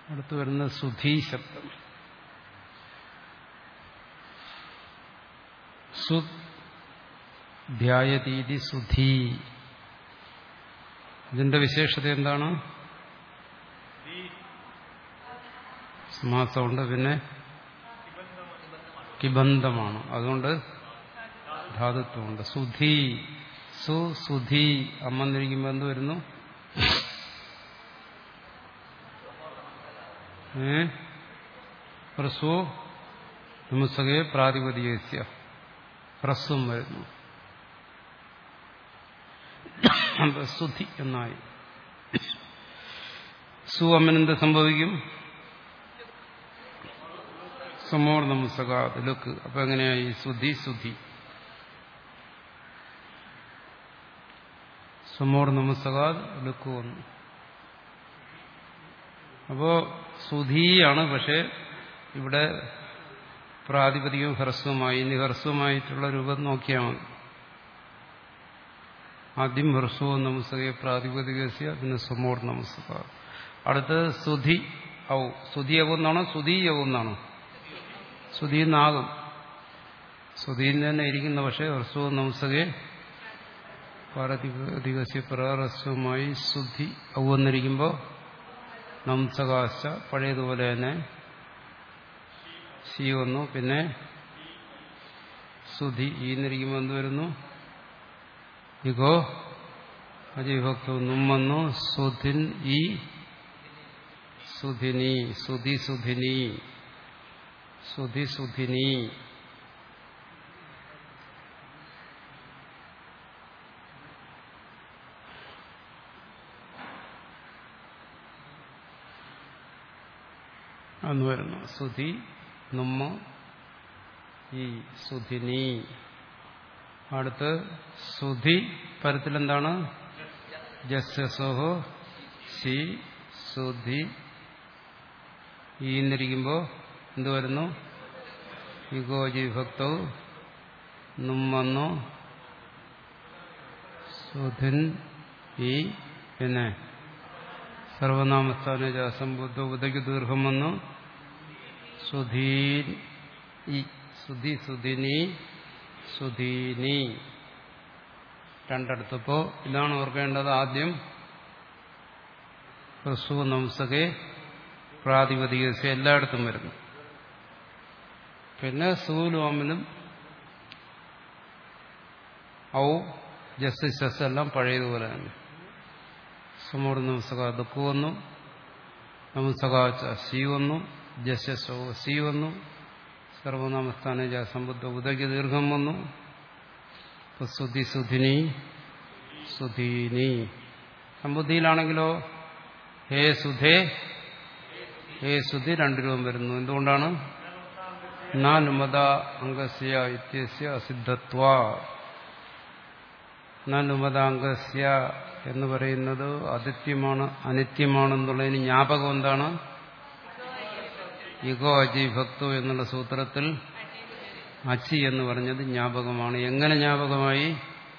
അടുത്ത് വരുന്ന സുധീ ശബ്ദം സുധ്യായതീതി സുധീ ഇതിന്റെ വിശേഷത എന്താണ് സമാസമുണ്ട് പിന്നെ കിബന്ധമാണ് അതുകൊണ്ട് ധാതുത്വമുണ്ട് സുധി സു സുധി അമ്മന്നിരിക്കുമ്പോൾ എന്ത് വരുന്നു ഏ ഹ്രസ്വ നമസ്തകെ പ്രാതിപതികസ്യ ഹ്രസ്വം വരുന്നു സുധി എന്നായി സു അമ്മനെന്ത് സംഭവിക്കും സമോർ നമസ്തകാത് ലുക്ക് അപ്പൊ എങ്ങനെയായി സുധി സുധി സമോർ നമസ്തകാത് ലുക്ക് വന്നു അപ്പോ സുധിയാണ് പക്ഷെ ഇവിടെ പ്രാതിപതികവും ഹ്രസ്വമായി ഇനി ഹ്രസ്വമായിട്ടുള്ള രൂപം നോക്കിയാൽ മതി ആദ്യം ഹ്രസ്വവും നമസ്തകെ പ്രാതിപതികസ്യ പിന്നെ സമോർ നമസ്തക അടുത്ത് സുധി ഔ സുധി യവുന്നാണോ സുധി യവുന്നാണോ സുധി എന്നാകും സുധിയിൽ തന്നെ ഇരിക്കുന്ന പക്ഷേ ഹ്രസ്വവും നമസ്തകെ പ്രാതിപതികസ്യ പ്രഹ്രസ്വമായി സുധി ഔ എന്നിരിക്കുമ്പോൾ നംസകാശ പഴയതുപോലെ തന്നെ സി വന്നു പിന്നെ സുധി ഈന്നിരിക്കുമ്പോൾ എന്ത് വരുന്നു ഇഗോ അജീഭക്തു നും വന്നു സുധിൻ ഈ സുധിനി സുധി സുധിനി സുധി സുധിനി എന്ന് വരുന്നു സുധി നുമ്മ ഈ സുധിനി അടുത്ത് സുധി പരത്തിലെന്താണ് ജസ്സോഹോ സി സുധി ഈന്നിരിക്കുമ്പോൾ എന്ത് വരുന്നു ഇഗോജി ഭക്തൗ നുമ്മന്നു സുധിൻ ഈ പിന്നെ സർവനാമസ്ഥാന സംബുദ്ധ ഉദയ്ക്ക് ദീർഘം വന്നു സുധീൻ ഈ സുധി സുധിനി സുധീനി രണ്ടിടത്തപ്പോ ഇതാണ് ഓർക്കേണ്ടത് ആദ്യം ഹ്രസ്വ നംസകെ പ്രാതിപതികസ്യ എല്ലായിടത്തും വരുന്നു പിന്നെ സൂലോമിനും ഔ ജസ്റ്റിസ് എല്ലാം പഴയതുപോലെ തന്നെ സമൂർ നമസ്ക ദുഃഖ വന്നു നമസ്കാച്ച സി വന്നു ജസ്സോ സി വന്നു സർവനാമസ്ഥാന സമ്പുദ്ധ ഉദയ്ക്ക് ദീർഘം വന്നു സുധി സുധിനി സുധീനി സമ്പുദ്ധിയിലാണെങ്കിലോ ഹേ സുധേ ഹേ സുധി രണ്ടു രൂപം വരുന്നു എന്തുകൊണ്ടാണ് നാനുമത അംഗസ്യ ഇത്യസ്യ അസിദ്ധത്വ നാനുമതാംഗസ്യ എന്ന് പറയുന്നത് അതിഥ്യമാണ് അനിത്യമാണെന്നുള്ളതിന് ജ്ഞാപകം എന്താണ് യുഗോ അജീഭക്തു എന്നുള്ള സൂത്രത്തിൽ അച്ചി എന്ന് പറഞ്ഞത് ജ്ഞാപകമാണ് എങ്ങനെ ജ്ഞാപകമായി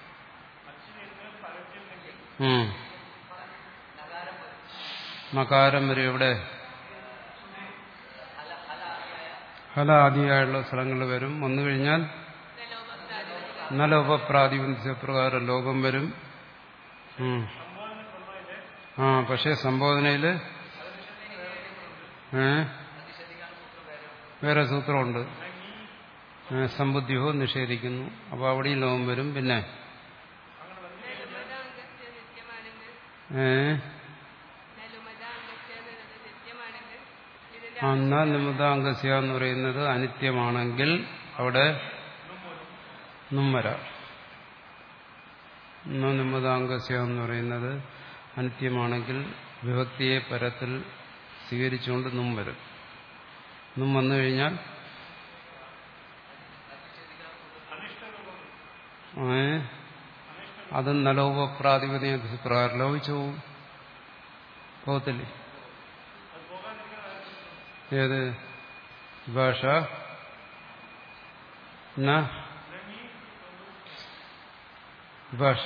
മകാരം വരെ എവിടെ ഹല ആദിയായുള്ള സ്ഥലങ്ങളിൽ വരും വന്നു കഴിഞ്ഞാൽ നല്ല ഉപപ്രാതിപന്യപ്രകാരം ലോകം വരും ആ പക്ഷെ സംബോധനയില് ഏ വേറെ സൂത്രമുണ്ട് സമ്പുദ്ധ്യോ നിഷേധിക്കുന്നു അപ്പൊ അവിടെയും ലോകം വരും പിന്നെ ഏ അന്ന നിമുദാംഗസ്യ എന്ന് പറയുന്നത് അനിത്യമാണെങ്കിൽ അവിടെ നും വരാം നിമുദാംഗസ്യ എന്ന് പറയുന്നത് അനിത്യമാണെങ്കിൽ വിഭക്തിയെ പരത്തിൽ സ്വീകരിച്ചുകൊണ്ട് നും വരും നും വന്നു കഴിഞ്ഞാൽ അത് നലോപപ്രാതിപതിക പ്രകാരം ലോപിച്ചു പോവും പോകത്തില്ലേ ഏത് ഭാഷ ഭാഷ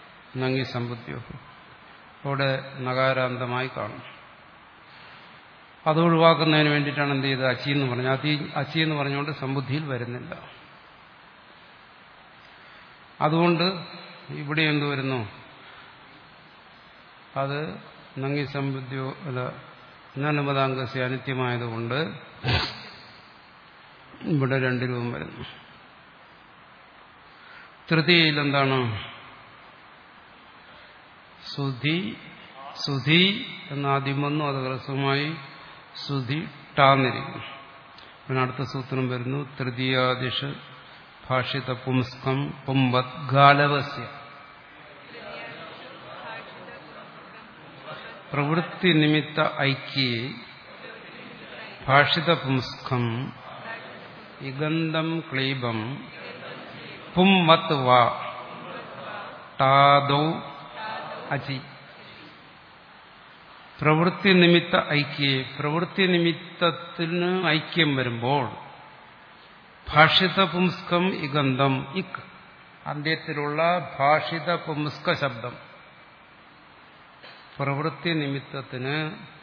നങ്ങി സമ്പുദ്യോ അവിടെ നകാരാന്തമായി കാണും അത് ഒഴിവാക്കുന്നതിന് വേണ്ടിയിട്ടാണ് എന്ത് ചെയ്തത് അച്ചി എന്ന് പറഞ്ഞത് അതി അച്ചി എന്ന് പറഞ്ഞുകൊണ്ട് സമ്പുദ്ധിയിൽ വരുന്നില്ല അതുകൊണ്ട് ഇവിടെ എന്ത് വരുന്നു അത് നങ്ങി സമ്പുദ്ധ്യോ അല്ല നനുപതാംഗസ്യ അനിത്യമായതുകൊണ്ട് ഇവിടെ രണ്ട് രൂപം വരുന്നു തൃതീയയിൽ എന്താണ് സുധി സുധി എന്ന ആദ്യം വന്നു അത് ഹ്രസ്വമായി സുധി ടാന്നിരിക്കുന്നു പിന്നെ അടുത്ത സൂത്രം വരുന്നു തൃതീയാദിഷ് ഭാഷിത പുംസ്കം പുംവത് ഗാലവസ്യ പ്രവൃത്തി നിമിത്ത ഐക്യേ ഭാഷിത പുംസ്കം ഇഗന്ധം ക്ലീബം പുംവത് വാ ടാദൗ അചി പ്രവൃത്തി നിമിത്ത ഐക്യേ പ്രവൃത്തി നിമിത്തത്തിന് ഐക്യം വരുമ്പോൾ ഭാഷിത പുംസ്കം ഇഗന്ധം ഇക് അന്ത്യത്തിലുള്ള ഭാഷിത പുംസ്ക ശബ്ദം പ്രവൃത്തി നിമിത്തത്തിന്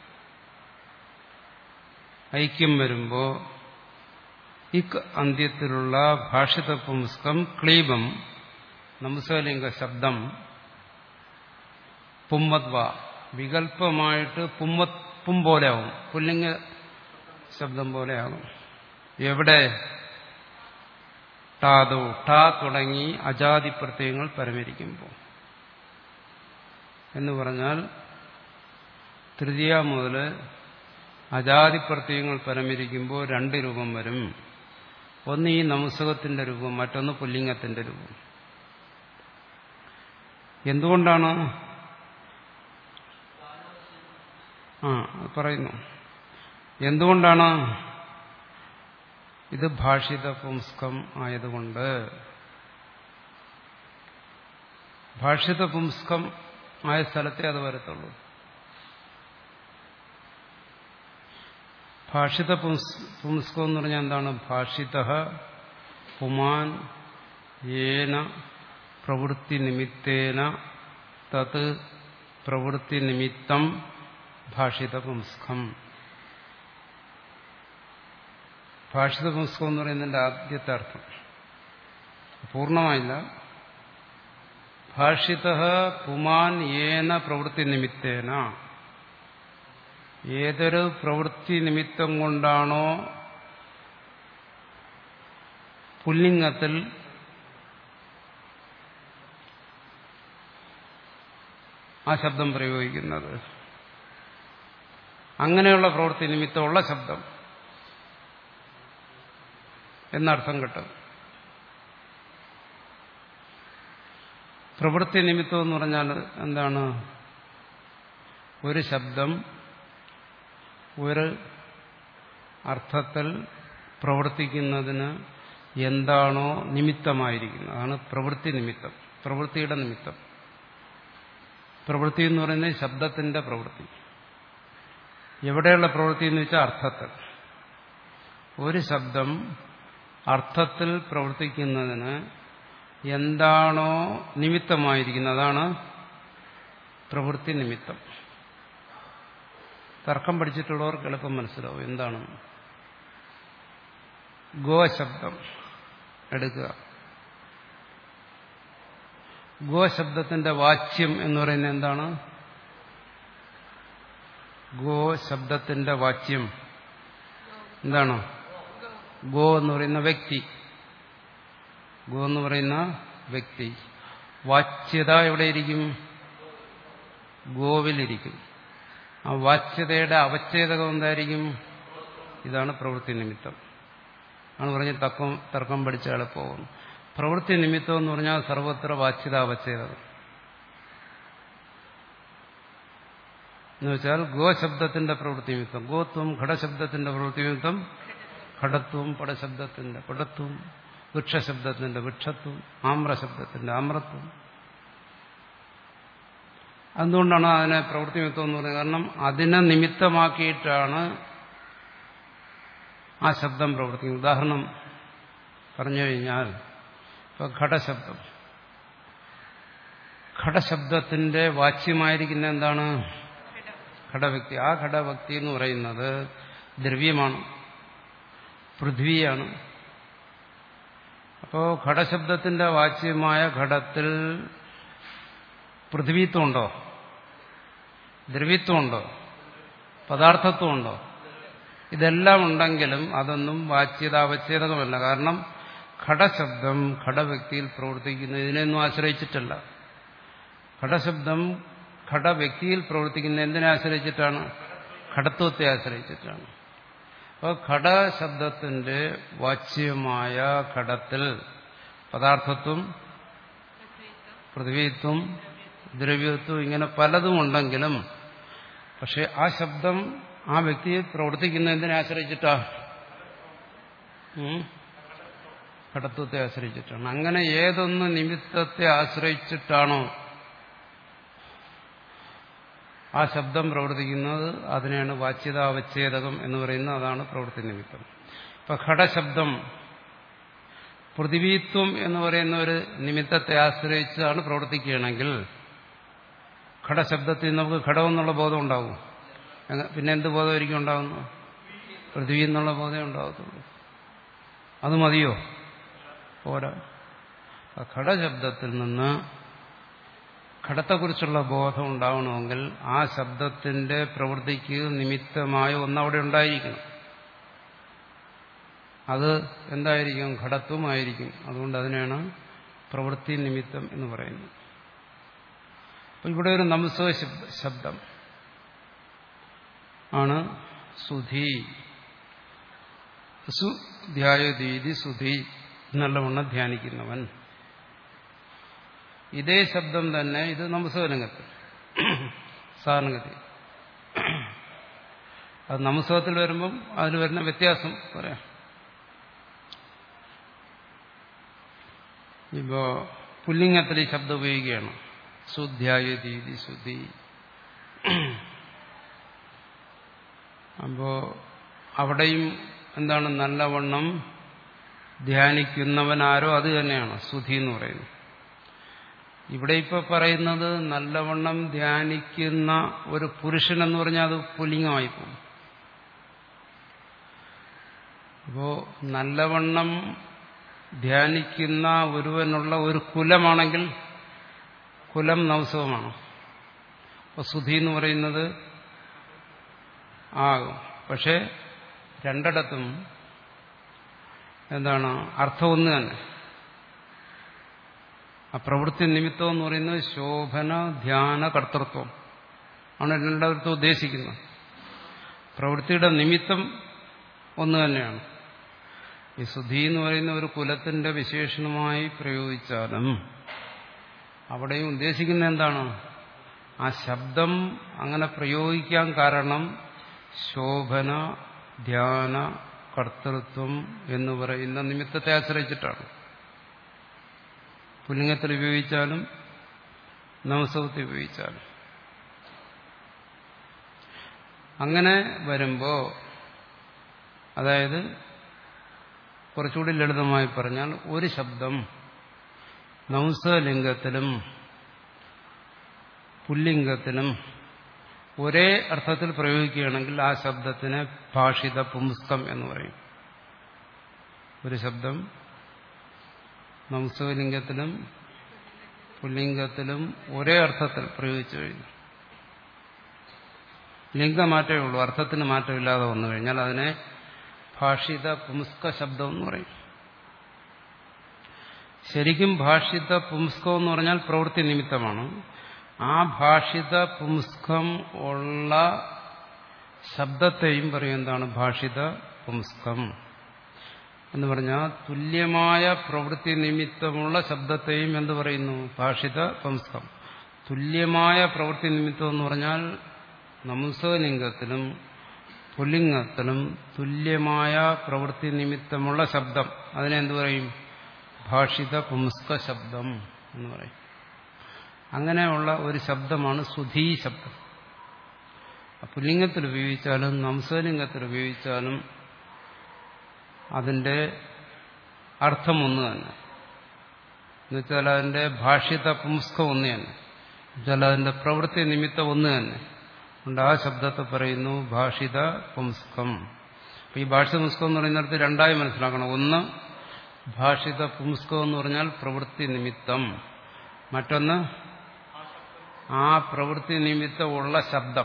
ഐക്യം വരുമ്പോൾ ഇക് അന്ത്യത്തിലുള്ള ഭാഷിത പുംസ്കം ക്ലീബം നംസലിംഗ ശബ്ദം പുമ്മത്വ വികല്പമായിട്ട് പുമ്മത് പും പോലെയാവും പുല്ലിംഗ ശബ്ദം പോലെയാകും എവിടെ ടാതോ ടാ തുടങ്ങി അജാതി പ്രത്യയങ്ങൾ പരമരിക്കുമ്പോൾ എന്ന് പറഞ്ഞാൽ തൃതീയ മുതൽ അജാതി പ്രത്യയങ്ങൾ പരമരിക്കുമ്പോൾ രണ്ട് രൂപം വരും ഒന്ന് ഈ നംസകത്തിന്റെ രൂപം മറ്റൊന്ന് പുല്ലിംഗത്തിന്റെ രൂപം എന്തുകൊണ്ടാണ് ആ പറയുന്നു എന്തുകൊണ്ടാണ് ഇത് ഭാഷിത പുംസ്കം ആയതുകൊണ്ട് ഭാഷിത പുംസ്കം ആയ സ്ഥലത്തെ അത് വരത്തുള്ളൂ ഭാഷിത പുംസ്കം എന്ന് പറഞ്ഞാൽ എന്താണ് ഭാഷിത പുമാൻ ഏന പ്രവൃത്തി നിമിത്തേന തത് പ്രവൃത്തി നിമിത്തം ഭാഷിത പുംസ്കം ഭാഷിത പുംസ്കം എന്ന് പറയുന്നതിന്റെ ആദ്യത്തെ അർത്ഥം പൂർണ്ണമായില്ല ഭാഷിത പുമാൻ ഏന പ്രവൃത്തി നിമിത്തേന ഏതൊരു പ്രവൃത്തി നിമിത്തം കൊണ്ടാണോ പുല്ലിംഗത്തിൽ ആ ശബ്ദം പ്രയോഗിക്കുന്നത് അങ്ങനെയുള്ള പ്രവൃത്തി നിമിത്തമുള്ള ശബ്ദം എന്നർത്ഥം കിട്ടും പ്രവൃത്തി നിമിത്തം എന്ന് പറഞ്ഞാൽ എന്താണ് ഒരു ശബ്ദം ഒരു അർത്ഥത്തിൽ പ്രവർത്തിക്കുന്നതിന് എന്താണോ നിമിത്തമായിരിക്കുന്നത് അതാണ് പ്രവൃത്തി നിമിത്തം പ്രവൃത്തിയുടെ നിമിത്തം പ്രവൃത്തി എന്ന് പറയുന്നത് ശബ്ദത്തിന്റെ പ്രവൃത്തി എവിടെയുള്ള പ്രവൃത്തി എന്ന് വെച്ചാൽ അർത്ഥത്തിൽ ഒരു ശബ്ദം അർത്ഥത്തിൽ പ്രവർത്തിക്കുന്നതിന് എന്താണോ നിമിത്തമായിരിക്കുന്നത് അതാണ് പ്രവൃത്തി നിമിത്തം തർക്കം പഠിച്ചിട്ടുള്ളവർക്ക് എളുപ്പം മനസ്സിലാവും എന്താണ് ഗോശബ്ദം എടുക്കുക ഗോശബ്ദത്തിന്റെ വാച്യം എന്ന് പറയുന്നത് എന്താണ് ഗോ ശബ്ദത്തിന്റെ വാച്യം എന്താണ് ഗോ എന്ന് പറയുന്ന വ്യക്തി ഗോ എന്ന് പറയുന്ന വ്യക്തി വാച്യത എവിടെയിരിക്കും ഗോവിലിരിക്കും ആ വാച്യതയുടെ അവച്ഛേദകം എന്തായിരിക്കും ഇതാണ് പ്രവൃത്തി നിമിത്തം ആണ് പറഞ്ഞ് തക്കം തർക്കം പഠിച്ച എളുപ്പവും പ്രവൃത്തി നിമിത്തം എന്ന് പറഞ്ഞാൽ സർവത്ര വാച്യത അവച്ഛേദകം എന്നുവെച്ചാൽ ഗോശബ്ദത്തിന്റെ പ്രവൃത്തി നിമിത്തം ഗോത്വം ഘടശബ്ദത്തിന്റെ പ്രവൃത്തി നിമിത്തം ഘടത്വം പടശബ്ദത്തിന്റെ പടത്വം വൃക്ഷശബ്ദത്തിന്റെ വൃക്ഷത്വം ആമ്രശബ്ദത്തിന്റെ ആമ്രത്വം അതുകൊണ്ടാണ് അതിനെ പ്രവൃത്തി നിമിത്തം എന്ന് പറയുന്നത് കാരണം അതിനെ നിമിത്തമാക്കിയിട്ടാണ് ആ ശബ്ദം പ്രവർത്തിക്കുന്നത് ഉദാഹരണം പറഞ്ഞു കഴിഞ്ഞാൽ ഇപ്പൊ ഘടശബ്ദം ഘടശബ്ദത്തിന്റെ വാച്യമായിരിക്കുന്ന എന്താണ് ഘടവ്യക്തി ആ ഘടവ്യക്തി എന്ന് പറയുന്നത് ദ്രവ്യമാണ് പൃഥ്വിയാണ് അപ്പോ ഘടശബ്ദത്തിന്റെ വാച്യമായ ഘടത്തിൽ പൃഥ്വിത്വമുണ്ടോ ദ്രവ്യത്വമുണ്ടോ പദാർത്ഥത്വമുണ്ടോ ഇതെല്ലാം ഉണ്ടെങ്കിലും അതൊന്നും വാച്യതാവച്ഛേദകമല്ല കാരണം ഘടശബ്ദം ഘടവ്യക്തിയിൽ പ്രവർത്തിക്കുന്ന ഇതിനെയൊന്നും ആശ്രയിച്ചിട്ടല്ല ഘടശബ്ദം ഘടവ്യക്തിയിൽ പ്രവർത്തിക്കുന്ന എന്തിനെ ആശ്രയിച്ചിട്ടാണ് ഘടത്വത്തെ ആശ്രയിച്ചിട്ടാണ് അപ്പോൾ ഘടശബ്ദത്തിന്റെ വാച്യമായ ഘടത്തിൽ പദാർത്ഥത്വം പൃഥ്വിത്വം ദ്രവ്യത്വം ഇങ്ങനെ പലതും ഉണ്ടെങ്കിലും പക്ഷെ ആ ശബ്ദം ആ വ്യക്തിയെ പ്രവർത്തിക്കുന്ന എന്തിനെ ആശ്രയിച്ചിട്ടാ ഘടത്വത്തെ ആശ്രയിച്ചിട്ടാണ് അങ്ങനെ ഏതൊന്ന് നിമിത്തത്തെ ആശ്രയിച്ചിട്ടാണോ ആ ശബ്ദം പ്രവർത്തിക്കുന്നത് അതിനെയാണ് വാച്യതാവച്ഛേദകം എന്ന് പറയുന്നത് അതാണ് പ്രവൃത്തി നിമിത്തം ഇപ്പൊ ഘടശബ്ദം പൃഥിവീത്വം എന്ന് പറയുന്ന ഒരു നിമിത്തത്തെ ആശ്രയിച്ചാണ് പ്രവർത്തിക്കുകയാണെങ്കിൽ ഘടശബ്ദത്തിൽ നമുക്ക് ഘടമെന്നുള്ള ബോധം ഉണ്ടാവും പിന്നെ എന്ത് ബോധമായിരിക്കും ഉണ്ടാകുന്നു പൃഥ്വി എന്നുള്ള ബോധം ഉണ്ടാകത്തുള്ളൂ അത് മതിയോ പോരാ ഘടശബ്ദത്തിൽ നിന്ന് ഘടത്തെക്കുറിച്ചുള്ള ബോധം ഉണ്ടാവണമെങ്കിൽ ആ ശബ്ദത്തിന്റെ പ്രവൃത്തിക്ക് നിമിത്തമായ ഒന്നവിടെ ഉണ്ടായിരിക്കണം അത് എന്തായിരിക്കും ഘടത്വമായിരിക്കും അതുകൊണ്ട് അതിനാണ് പ്രവൃത്തി നിമിത്തം എന്ന് പറയുന്നത് അപ്പൊ ഇവിടെ ഒരു നമസോ ശബ്ദം ആണ് സുധി സുധ്യായതീതി സുധി നല്ലവണ്ണം ധ്യാനിക്കുന്നവൻ ഇതേ ശബ്ദം തന്നെ ഇത് നമസ്കരംഗത്ത് സാധാരണഗതി അത് നമസ്കത്തിൽ വരുമ്പം അതിൽ വരുന്ന വ്യത്യാസം പറയാം ഇപ്പോ പുല്ലിംഗത്തിൽ ഈ ശബ്ദം ഉപയോഗിക്കുകയാണ് സുധ്യായതീതി ശുദ്ധി അപ്പോ അവിടെയും എന്താണ് നല്ലവണ്ണം ധ്യാനിക്കുന്നവനാരോ അത് തന്നെയാണ് സുധി എന്ന് പറയുന്നത് ഇവിടെ ഇപ്പൊ പറയുന്നത് നല്ലവണ്ണം ധ്യാനിക്കുന്ന ഒരു പുരുഷൻ എന്ന് പറഞ്ഞാൽ അത് പുല്ലിംഗമായി പോകും അപ്പോ നല്ലവണ്ണം ധ്യാനിക്കുന്ന ഒരുവനുള്ള ഒരു കുലമാണെങ്കിൽ കുലം നവസവമാണ് അപ്പൊ സുധി എന്ന് പറയുന്നത് ആകും പക്ഷെ രണ്ടിടത്തും എന്താണ് അർത്ഥം ഒന്ന് തന്നെ ആ പ്രവൃത്തി നിമിത്തം എന്ന് പറയുന്നത് ശോഭന ധ്യാന കർത്തൃത്വം ആണ് രണ്ടിടത്തും ഉദ്ദേശിക്കുന്നത് പ്രവൃത്തിയുടെ നിമിത്തം ഒന്ന് തന്നെയാണ് ഈ സുധി എന്ന് പറയുന്ന ഒരു കുലത്തിന്റെ വിശേഷണമായി പ്രയോഗിച്ചാലും അവിടെയും ഉദ്ദേശിക്കുന്ന എന്താണ് ആ ശബ്ദം അങ്ങനെ പ്രയോഗിക്കാൻ കാരണം ശോഭന ധ്യാന കർത്തൃത്വം എന്ന് പറയുന്ന നിമിത്തത്തെ ആശ്രയിച്ചിട്ടാണ് പുല്ലിംഗത്തിൽ ഉപയോഗിച്ചാലും നവസവത്തിൽ ഉപയോഗിച്ചാലും അങ്ങനെ വരുമ്പോ അതായത് കുറച്ചുകൂടി ലളിതമായി പറഞ്ഞാൽ ഒരു ശബ്ദം നംസലിംഗത്തിലും പുല്ലിംഗത്തിലും ഒരേ അർത്ഥത്തിൽ പ്രയോഗിക്കുകയാണെങ്കിൽ ആ ശബ്ദത്തിന് ഭാഷിത പുംസ്കം എന്ന് പറയും ഒരു ശബ്ദം നംസലിംഗത്തിലും പുല്ലിംഗത്തിലും ഒരേ അർത്ഥത്തിൽ പ്രയോഗിച്ചു കഴിഞ്ഞു ലിംഗമാറ്റമേ ഉള്ളൂ അർത്ഥത്തിന് മാറ്റമില്ലാതെ വന്നു കഴിഞ്ഞാൽ അതിനെ ഭാഷിത പുംസ്ക ശബ്ദം എന്ന് പറയും ശരിക്കും ഭാഷിത പുംസ്കം എന്ന് പറഞ്ഞാൽ പ്രവൃത്തി നിമിത്തമാണ് ആ ഭാഷിത പുംസ്കം ഉള്ള ശബ്ദത്തെയും പറയും എന്താണ് ഭാഷിത പുംസ്കം എന്ന് പറഞ്ഞാൽ തുല്യമായ പ്രവൃത്തി നിമിത്തമുള്ള ശബ്ദത്തെയും എന്ത് പറയുന്നു ഭാഷിത പുംസ്കം തുല്യമായ പ്രവൃത്തി നിമിത്തം എന്ന് പറഞ്ഞാൽ നംസലിംഗത്തിലും പുല്ലിംഗത്തിലും തുല്യമായ പ്രവൃത്തി നിമിത്തമുള്ള ശബ്ദം അതിനെന്ത് പറയും ഭാഷിത പുംസ്ക ശബ്ദം എന്ന് പറയും അങ്ങനെയുള്ള ഒരു ശബ്ദമാണ് സുധീ ശബ്ദം പുല്ലിംഗത്തിൽ ഉപയോഗിച്ചാലും നംസലിംഗത്തിൽ ഉപയോഗിച്ചാലും അതിന്റെ അർത്ഥം ഒന്ന് തന്നെ എന്നുവെച്ചാൽ അതിന്റെ ഭാഷിത പുംസ്കം ഒന്ന് തന്നെ എന്നുവെച്ചാൽ അതിന്റെ പ്രവൃത്തി നിമിത്തം ഒന്ന് തന്നെ ഉണ്ട് ആ ശബ്ദത്തെ പറയുന്നു ഭാഷിത പുംസ്കം അപ്പൊ ഈ ഭാഷിത പുംസ്കം എന്ന് പറയുന്നിടത്ത് രണ്ടായി മനസ്സിലാക്കണം ഒന്ന് ഭാഷിത പുംസ്കം എന്ന് പറഞ്ഞാൽ പ്രവൃത്തി നിമിത്തം മറ്റൊന്ന് ആ പ്രവൃത്തി നിമിത്തമുള്ള ശബ്ദം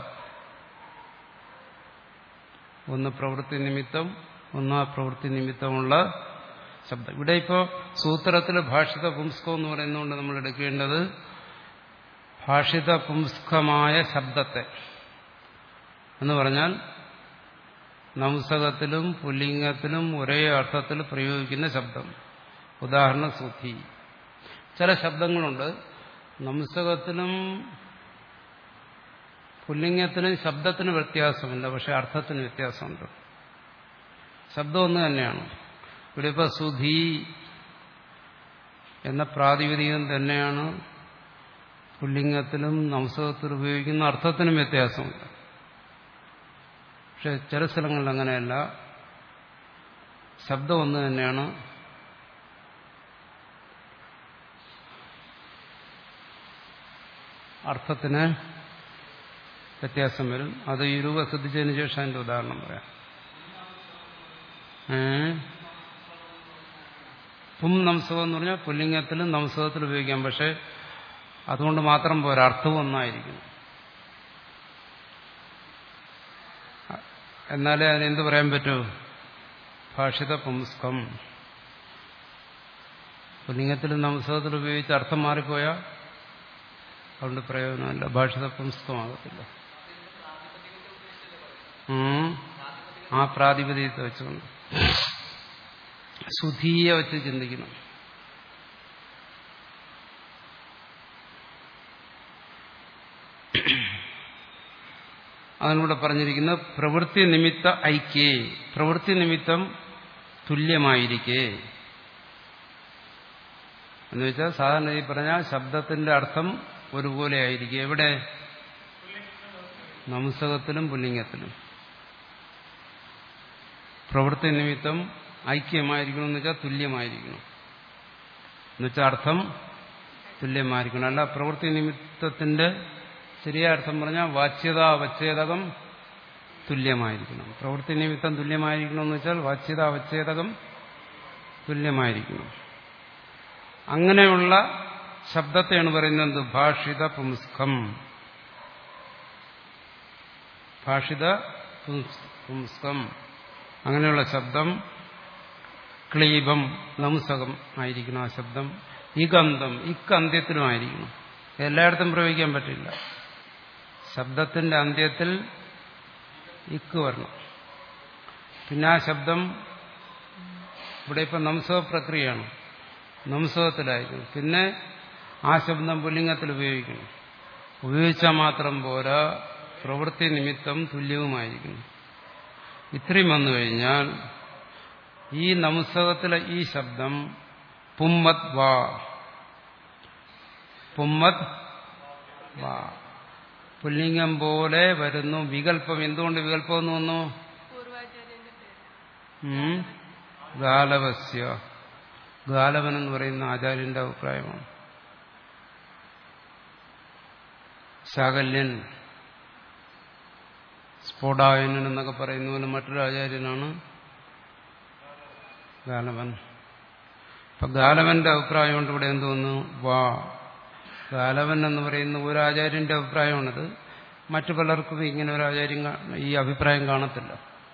ഒന്ന് പ്രവൃത്തി നിമിത്തം ഒന്ന് ആ പ്രവൃത്തി നിമിത്തമുള്ള ശബ്ദം ഇവിടെ ഇപ്പോൾ സൂത്രത്തിൽ ഭാഷിത പുംസ്കം എന്ന് പറയുന്നതുകൊണ്ട് നമ്മൾ എടുക്കേണ്ടത് ഭാഷിത പുംസ്കമായ ശബ്ദത്തെ എന്ന് പറഞ്ഞാൽ നംസകത്തിലും പുല്ലിംഗത്തിലും ഒരേ അർത്ഥത്തിൽ പ്രയോഗിക്കുന്ന ശബ്ദം ഉദാഹരണം സുധി ചില ശബ്ദങ്ങളുണ്ട് നംസകത്തിലും പുല്ലിംഗത്തിനും ശബ്ദത്തിന് വ്യത്യാസമില്ല പക്ഷെ അർത്ഥത്തിന് വ്യത്യാസമുണ്ട് ശബ്ദം ഒന്ന് തന്നെയാണ് ഇവിടെ ഇപ്പോൾ സുധി എന്ന പ്രാതിപതികം തന്നെയാണ് പുല്ലിംഗത്തിലും നംസകത്തിലും ഉപയോഗിക്കുന്ന അർത്ഥത്തിനും വ്യത്യാസമുണ്ട് പക്ഷെ ചില സ്ഥലങ്ങളിൽ അങ്ങനെയല്ല ശബ്ദം ഒന്ന് തന്നെയാണ് അർത്ഥത്തിന് വ്യത്യാസം വരും അത് ഈ രൂപ ശ്രദ്ധിച്ചതിന് ശേഷം അതിന്റെ ഉദാഹരണം പറയാം ഏ പും നംസകം എന്ന് പറഞ്ഞാൽ പുല്ലിംഗത്തിലും നംസകത്തിലും ഉപയോഗിക്കാം പക്ഷെ അതുകൊണ്ട് മാത്രം പോരാ അർത്ഥവും ഒന്നായിരിക്കും എന്നാലേ അതിനെന്ത് പറയാൻ പറ്റൂ ഭാഷിത പുംസ്കം പുല്ലിംഗത്തിലും നംസകത്തിലും ഉപയോഗിച്ച് അർത്ഥം മാറിപ്പോയാൽ അതുകൊണ്ട് പ്രയോജനമല്ല ഭാഷിത പുംസ്കമാകത്തില്ല ആ പ്രാതിപതികത്തെ വെച്ചുകൊണ്ട് സുധീയെ വെച്ച് ചിന്തിക്കണം അതിനൂടെ പറഞ്ഞിരിക്കുന്ന പ്രവൃത്തി നിമിത്ത ഐക്യേ പ്രവൃത്തി നിമിത്തം തുല്യമായിരിക്കേ എന്ന് വെച്ചാൽ സാധാരണ ഈ പറഞ്ഞാൽ ശബ്ദത്തിന്റെ അർത്ഥം ഒരുപോലെ ആയിരിക്കും എവിടെ നംസകത്തിലും പുല്ലിംഗത്തിലും പ്രവൃത്തി നിമിത്തം ഐക്യമായിരിക്കണം എന്ന് വെച്ചാൽ തുല്യമായിരിക്കണം എന്നുവെച്ചാൽ അർത്ഥം തുല്യമായിരിക്കണം അല്ല പ്രവൃത്തി നിമിത്തത്തിന്റെ ശരിയായ അർത്ഥം പറഞ്ഞാൽ വാച്യതാവച്ഛേദകം തുല്യമായിരിക്കണം പ്രവൃത്തി നിമിത്തം തുല്യമായിരിക്കണം എന്ന് വെച്ചാൽ വാച്യതാവച്ഛേദകം തുല്യമായിരിക്കണം അങ്ങനെയുള്ള ശബ്ദത്തെയാണ് പറയുന്നത് ഭാഷിത പുംസ്കം ഭാഷിത പുംസ്കം അങ്ങനെയുള്ള ശബ്ദം ക്ലീബം നംസകം ആയിരിക്കണം ആ ശബ്ദം ഇഗന്ധം ഇക്കന്ത്യത്തിലുമായിരിക്കണം എല്ലായിടത്തും പ്രയോഗിക്കാൻ പറ്റില്ല ശബ്ദത്തിന്റെ അന്ത്യത്തിൽ ഇക്ക് വരണം പിന്നെ ആ ശബ്ദം ഇവിടെ ഇപ്പം നംസക പ്രക്രിയയാണ് നംസകത്തിലായിരിക്കും പിന്നെ ആ ശബ്ദം പുല്ലിംഗത്തിൽ ഉപയോഗിക്കണം ഉപയോഗിച്ചാൽ മാത്രം പോരാ പ്രവൃത്തി നിമിത്തം തുല്യവുമായിരിക്കണം ഇത്രയും വന്നു കഴിഞ്ഞാൽ ഈ നംസകത്തിലെ ഈ ശബ്ദം പുമ്മത് വാ പുമ്മത് വാ പുല്ലിംഗം പോലെ വരുന്നു വികല്പം എന്തുകൊണ്ട് വികല്പം എന്ന് വന്നു ഗാലവസ്യ ഗാലവൻ എന്ന് പറയുന്ന ആചാര്യന്റെ അഭിപ്രായമാണ് ശാകല്യൻ സ്ഫോടായനൻ എന്നൊക്കെ പറയുന്ന പോലെ മറ്റൊരു ആചാര്യനാണ് ഗാലവൻ അപ്പൊ ഗാലവന്റെ അഭിപ്രായം കൊണ്ട് ഇവിടെ എന്തോന്നു വാ ഗാലവൻ എന്ന് പറയുന്ന ഒരു ആചാര്യന്റെ അഭിപ്രായമാണിത് മറ്റു പലർക്കും ഇങ്ങനെ ഒരു ആചാര്യം ഈ അഭിപ്രായം കാണത്തില്ല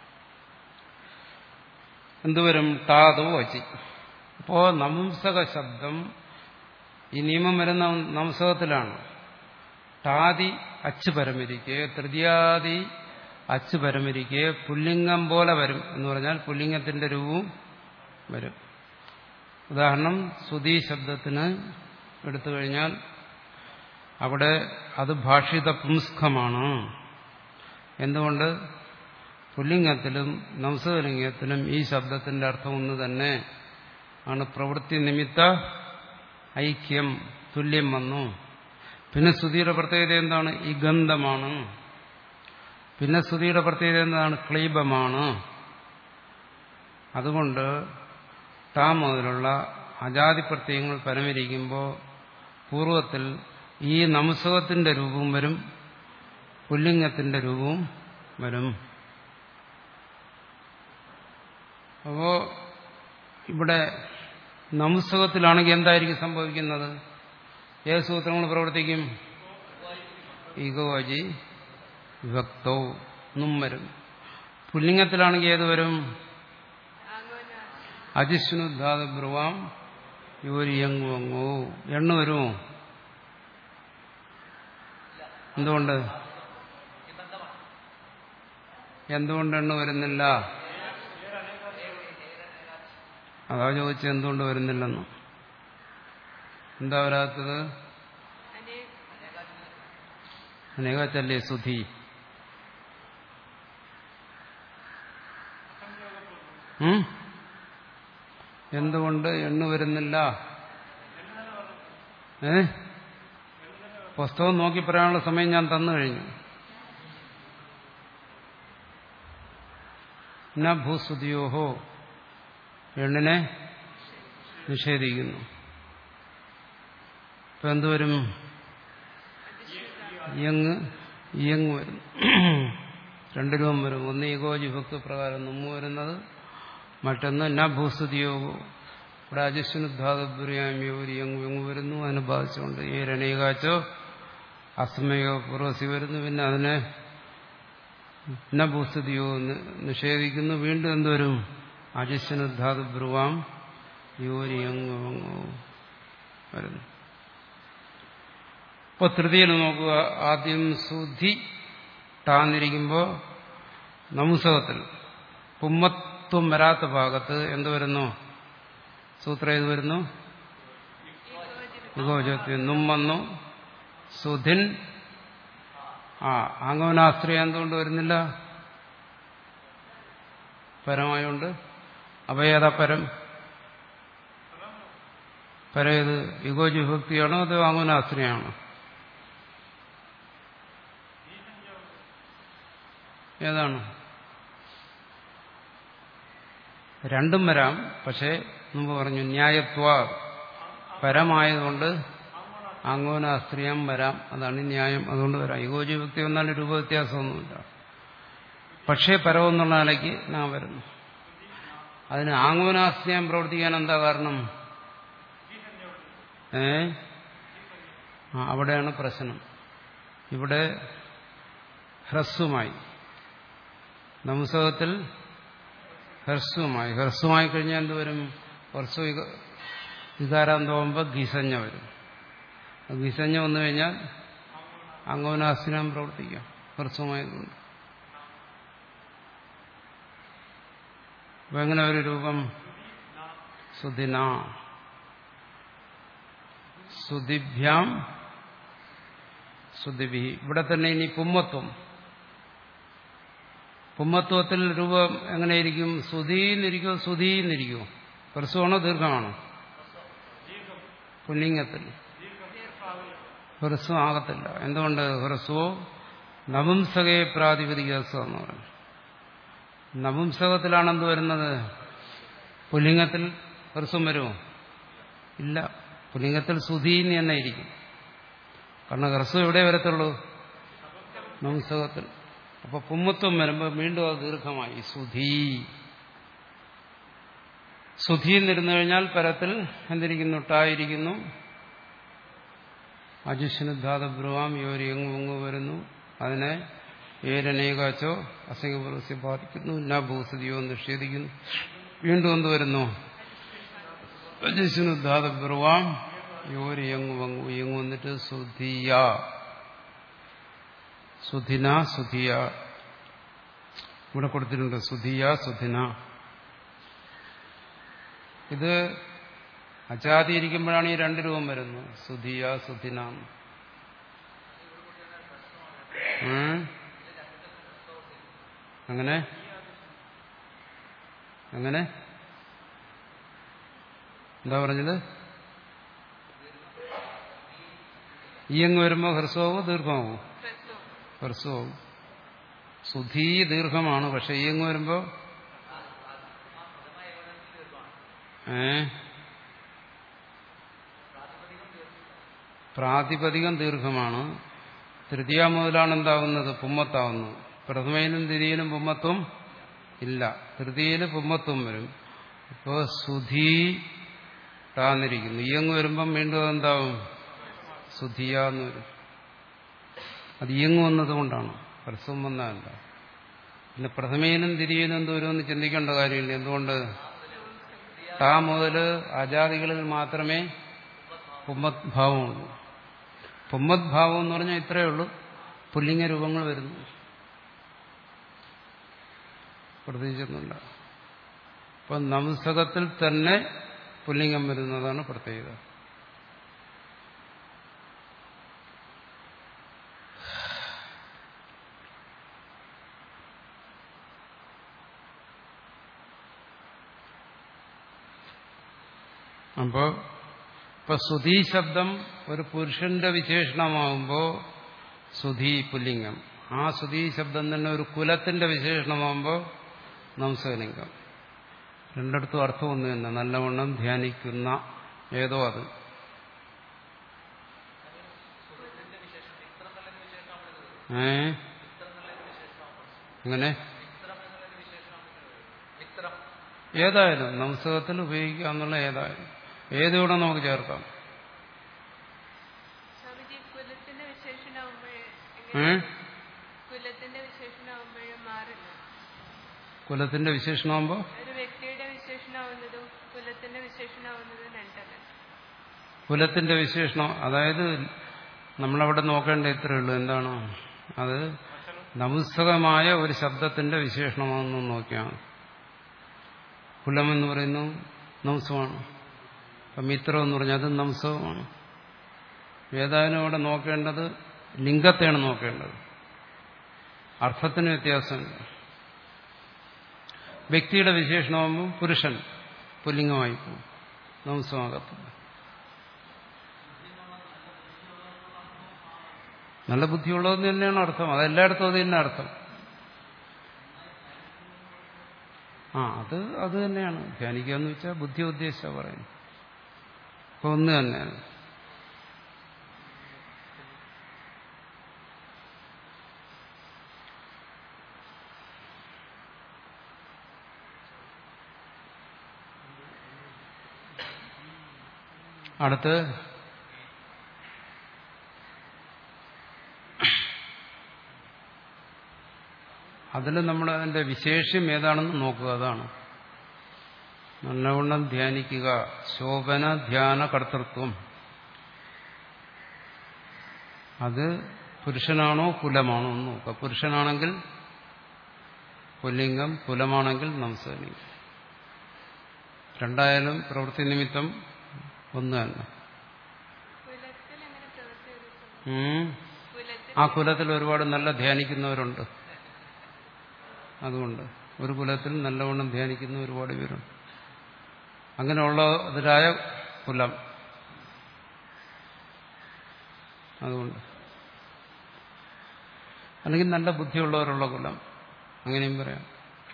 എന്തുവരും ടാതോ വച്ചി അപ്പോ നംസക ശബ്ദം ഈ നിയമം വരുന്ന നംസകത്തിലാണ് ടാതി അച്ച് പരമിരിക്കെ തൃതീയാദി അച്ച് പരമിരിക്കെ പുല്ലിംഗം പോലെ വരും എന്ന് പറഞ്ഞാൽ പുല്ലിംഗത്തിന്റെ രൂപവും വരും ഉദാഹരണം സുധീ ശബ്ദത്തിന് എടുത്തു കഴിഞ്ഞാൽ അവിടെ അത് ഭാഷിത പുംസ്കമാണ് എന്തുകൊണ്ട് പുല്ലിംഗത്തിലും നംസലിംഗത്തിലും ഈ ശബ്ദത്തിന്റെ അർത്ഥം ഒന്ന് തന്നെ ആണ് പ്രവൃത്തി നിമിത്ത ഐക്യം തുല്യം വന്നു പിന്നെ സ്തുതിയുടെ പ്രത്യേകത എന്താണ് ഈ ഗന്ധമാണ് പിന്നെ സ്തുതിയുടെ പ്രത്യേകത എന്താണ് ക്ലീബമാണ് അതുകൊണ്ട് താ മുതലുള്ള അജാതി പ്രത്യയങ്ങൾ പരമരിക്കുമ്പോൾ പൂർവത്തിൽ ഈ നംസകത്തിന്റെ രൂപം വരും പുല്ലിംഗത്തിന്റെ രൂപവും വരും അപ്പോ ഇവിടെ നംസുഖത്തിലാണെങ്കിൽ എന്തായിരിക്കും സംഭവിക്കുന്നത് ഏത് സൂത്രങ്ങൾ പ്രവർത്തിക്കും ഈഗോജി വിഭക്തോ നും വരും പുല്ലിംഗത്തിലാണെങ്കിൽ ഏത് വരും അജിഷ്ണുദ്ധാത ബ്രുവാം യോരിയങ്ങുവങ്ങോ എണ്ണ വരുമോ എന്തുകൊണ്ട് എന്തുകൊണ്ട് എണ്ണ വരുന്നില്ല അതാ ചോദിച്ചത് എന്തുകൊണ്ട് വരുന്നില്ലെന്ന് എന്താ വരാത്തത് അനേകച്ചല്ലേ സുധി ഉം? എന്തുകൊണ്ട് എണ്ണ വരുന്നില്ല ഏ പുസ്തകം നോക്കി പറയാനുള്ള സമയം ഞാൻ തന്നു കഴിഞ്ഞു ന ഭൂസ്തുതിയോഹോ എണ്ണിനെ നിഷേധിക്കുന്നു ഇപ്പൊ എന്തുവരും ഇയങ് ഇയങ് വരും രണ്ട് രൂപം വരും ഒന്ന് ഈഗോജി ഭക്തി പ്രകാരം നമ്മ വരുന്നത് മറ്റൊന്ന് ന ഭൂസ്തുതിയോഗോ ഇവിടെ അജിഷ്ണുദ്ധാതപുര്യാമിയോ യങ് യങ് വരുന്നു അതിനെ ബാധിച്ചുകൊണ്ട് ഈ രണീകാച്ചോ അസ്മയോ പൂർവസി വരുന്നു പിന്നെ അതിനെ ന ഭൂസ്തുതിയോ നിഷേധിക്കുന്നു വീണ്ടും എന്തുവരും അജിഷ്ണുദ്ധാതു ബ്രുവാം യോരി യങ് വരുന്നു ഇപ്പൊ തൃതിയിൽ നോക്കുക ആദ്യം സുധി ടാന്നിരിക്കുമ്പോൾ നമുസകത്തിൽ പുമ്മത്വം വരാത്ത ഭാഗത്ത് എന്ത് വരുന്നു സൂത്രം ഏത് വരുന്നു യുഗോചത്വം നും വന്നു സുധിൻ ആ ആംഗവനാശ്രയം എന്തുകൊണ്ട് വരുന്നില്ല പരമായോണ്ട് അപയേത പരം പരം ഏത് യുഗോജി വിഭക്തിയാണോ അതോ ആംഗവനാശ്രയമാണോ ഏതാണ് രണ്ടും വരാം പക്ഷേ മുമ്പ് പറഞ്ഞു ന്യായത്വ പരമായതുകൊണ്ട് ആംഗോനാസ്ത്രീയം വരാം അതാണ് ന്യായം അതുകൊണ്ട് വരാം യുഗോജി വ്യക്തി വന്നാലും രൂപവ്യത്യാസമൊന്നുമില്ല പക്ഷേ പരമെന്നുള്ള നിലയ്ക്ക് നാം വരുന്നു അതിന് ആംഗോനാസ്ത്രീയം പ്രവർത്തിക്കാൻ എന്താ കാരണം ഏ ആ അവിടെയാണ് പ്രശ്നം ഇവിടെ ഹ്രസ്വമായി നമുസകത്തിൽ ഹ്രസ്വമായി ഹ്രസ്വമായി കഴിഞ്ഞാൽ എന്തുവരും ഹ്രസ്വ വികാരാന്തമാകുമ്പോൾ ഗിസഞ്ഞ വരും ഗിസഞ്ഞ വന്നു കഴിഞ്ഞാൽ അംഗവനാസ്തിനം പ്രവർത്തിക്കാം ഹ്രസ്വമായതുകൊണ്ട് അപ്പൊ എങ്ങനെ ഒരു രൂപം സുദിന സുദിഭ്യാം സുദിഭി ഇവിടെ തന്നെ ഇനി പുമ്മത്വം പുമ്മത്വത്തിൽ രൂപം എങ്ങനെയിരിക്കും സുധീന്നിരിക്കുമോ സുധീന്നിരിക്കുമോ ഹ്രസ്വമാണോ ദീർഘമാണോ പുല്ലിംഗത്തിൽ ഹ്രസ്വം ആകത്തില്ല എന്തുകൊണ്ട് ഹ്രസ്വോ നപുംസകയെ പ്രാതിപതികസം എന്ന് പറഞ്ഞു നപുംസകത്തിലാണ് എന്ത് വരുന്നത് പുല്ലിംഗത്തിൽ ഹ്രസ്വം വരുമോ ഇല്ല പുല്ലിംഗത്തിൽ സുധീന്ന് തന്നെ ഇരിക്കും കാരണം ഹ്രസ്വം എവിടെ വരത്തുള്ളൂ നപുംസകത്തിൽ അപ്പൊ പുമ്മത്വം വരുമ്പോൾ വീണ്ടും അത് ദീർഘമായി സുധീ സുധി എന്നിരുന്നു കഴിഞ്ഞാൽ പരത്തിൽ എന്തിരിക്കുന്നു ടായിരിക്കുന്നു അജുഷനുദ്ധാത ബ്രുവാം യോരി എങ്ങു എങ്ങു വരുന്നു അതിനെ ഏരനേകാച്ചോ അസംഖ്യപുരസ്യ ബാധിക്കുന്നു ന ഭൂസതിയോ നിഷേധിക്കുന്നു വീണ്ടും എന്ത് വരുന്നു അജുഷനുദ്ധാത ബ്രുവാം യോരി എങ്ങു വങ്ങു എങ്ങു വന്നിട്ട് സുധിയ സുധിന സുധിയ ഇവിടെ കൊടുത്തിട്ടുണ്ട് സുധിയ സുധിന ഇത് അജാതി ഇരിക്കുമ്പോഴാണ് ഈ രണ്ട് രൂപം വരുന്നത് സുധിയ സുധിന അങ്ങനെ അങ്ങനെ എന്താ പറഞ്ഞത് ഈ അങ്ങ് വരുമ്പോ ഹ്രസ്വമാവോ ദീർഘമാവോ ഹ്രസ്വമാവും സുധീ ദീർഘമാണ് പക്ഷെ ഈ അങ്ങ് വരുമ്പോ ഏ പ്രാതിപതികം ദീർഘമാണ് തൃതീയ മുതലാണ് എന്താവുന്നത് പുമ്മത്താവുന്നത് പ്രഥമയിലും ദ്വിതീയനും പുമ്മത്വം ഇല്ല തൃതീയന് പുമ്മത്വം വരും ഇപ്പോൾ സുധീ ടാന്നിരിക്കുന്നു ഇയങ്ങ് വരുമ്പം വീണ്ടും എന്താവും സുധിയ എന്ന് വരും അത് ഇയങ്ങ് വന്നതുകൊണ്ടാണ് പരസ്യം വന്നതല്ല പിന്നെ പ്രഥമയിലും തിരിയനും എന്തോരുമെന്ന് ചിന്തിക്കേണ്ട കാര്യമില്ല എന്തുകൊണ്ട് ടാ മുതൽ അജാതികളിൽ മാത്രമേ പുമ്മത് ഭാവമുള്ളൂ പുമ്മത് ഭാവം എന്ന് പറഞ്ഞാൽ ഇത്രയേ ഉള്ളൂ പുല്ലിംഗ രൂപങ്ങൾ വരുന്നു പ്രത്യേകിച്ചൊന്നുമില്ല അപ്പൊ നംസകത്തിൽ തന്നെ പുല്ലിംഗം വരുന്നതാണ് പ്രത്യേകത അപ്പോ ഇപ്പൊ സുധീ ശബ്ദം ഒരു പുരുഷന്റെ വിശേഷണമാകുമ്പോൾ സുധീ പുല്ലിംഗം ആ സുധീ ശബ്ദം തന്നെ ഒരു കുലത്തിന്റെ വിശേഷണമാകുമ്പോൾ നംസലിംഗം രണ്ടിടത്തും അർത്ഥം ഒന്ന് തന്നെ നല്ലവണ്ണം ധ്യാനിക്കുന്ന ഏതോ അത് ഏ എങ്ങനെ ഏതായാലും നംസകത്തിൽ ഉപയോഗിക്കാന്നുള്ള ഏതായാലും ഏതുകൂടെ നമുക്ക് ചേർക്കാം സ്വാമിജി കുലത്തിന്റെ വിശേഷണമാകുമ്പോഴേ ഏ എങ്ങനെ കുലത്തിന്റെ വിശേഷണമാകുമ്പോഴേ മാറില്ല കുലത്തിന്റെ വിശേഷണമാകുമ്പോൾ ഒരു വ്യക്തിയുടെ വിശേഷണമാവുന്നതും കുലത്തിന്റെ വിശേഷണമാവുന്നതും രണ്ടല്ല കുലത്തിന്റെ വിശേഷണം അതായത് നമ്മളവിടെ നോക്കേണ്ട ഇത്രയേ ഉള്ളൂ എന്താണ് അത് നംസകമായ ഒരു ശബ്ദത്തിന്റെ വിശേഷണമാണെന്ന് നോക്കിയാൽ മതി. കുലം എന്ന് പറയുന്നത് നംസമാണ് അപ്പം മിത്രം എന്ന് പറഞ്ഞാൽ അത് നംസകമാണ് ഏതായാലും അവിടെ നോക്കേണ്ടത് ലിംഗത്തെയാണ് നോക്കേണ്ടത് അർത്ഥത്തിന് വ്യത്യാസമുണ്ട് വ്യക്തിയുടെ വിശേഷണമാകുമ്പോൾ പുരുഷൻ പുല്ലിംഗമായി പോകും നംസമാകത്തില്ല നല്ല ബുദ്ധിയുള്ളതെന്ന് തന്നെയാണ് അർത്ഥം അതെല്ലായിടത്തും അത് തന്നെ അർത്ഥം ആ അത് അത് തന്നെയാണ് ധ്യാനിക്കുക എന്ന് വെച്ചാൽ ബുദ്ധി ഉദ്ദേശിച്ച പറയുന്നു അപ്പൊ ഒന്ന് തന്നെയാണ് അടുത്ത് അതിൽ നമ്മൾ അതിന്റെ വിശേഷ്യം ഏതാണെന്ന് നോക്കുക അതാണ് നല്ലവണ്ണം ധ്യാനിക്കുക ശോഭന ധ്യാന കർത്തൃത്വം അത് പുരുഷനാണോ കുലമാണോ എന്ന് നോക്കുക പുരുഷനാണെങ്കിൽ പുല്ലിംഗം കുലമാണെങ്കിൽ നംസലിംഗം രണ്ടായാലും പ്രവൃത്തി നിമിത്തം ഒന്ന് തന്നെ കുലത്തിൽ എങ്ങനെ പ്രവൃത്തി വരും? ഉം. കുലത്തിൽ ആ കുലത്തിൽ ഒരുപാട് നല്ല ധ്യാനിക്കുന്നവരുണ്ട് അതുകൊണ്ട് ഒരു കുലത്തിൽ നല്ലവണ്ണം ധ്യാനിക്കുന്ന ഒരുപാട് പേരുണ്ട് അങ്ങനെയുള്ളതിലായ കുലം അതുകൊണ്ട് അല്ലെങ്കിൽ നല്ല ബുദ്ധിയുള്ളവരുള്ള കുലം അങ്ങനെയും പറയാം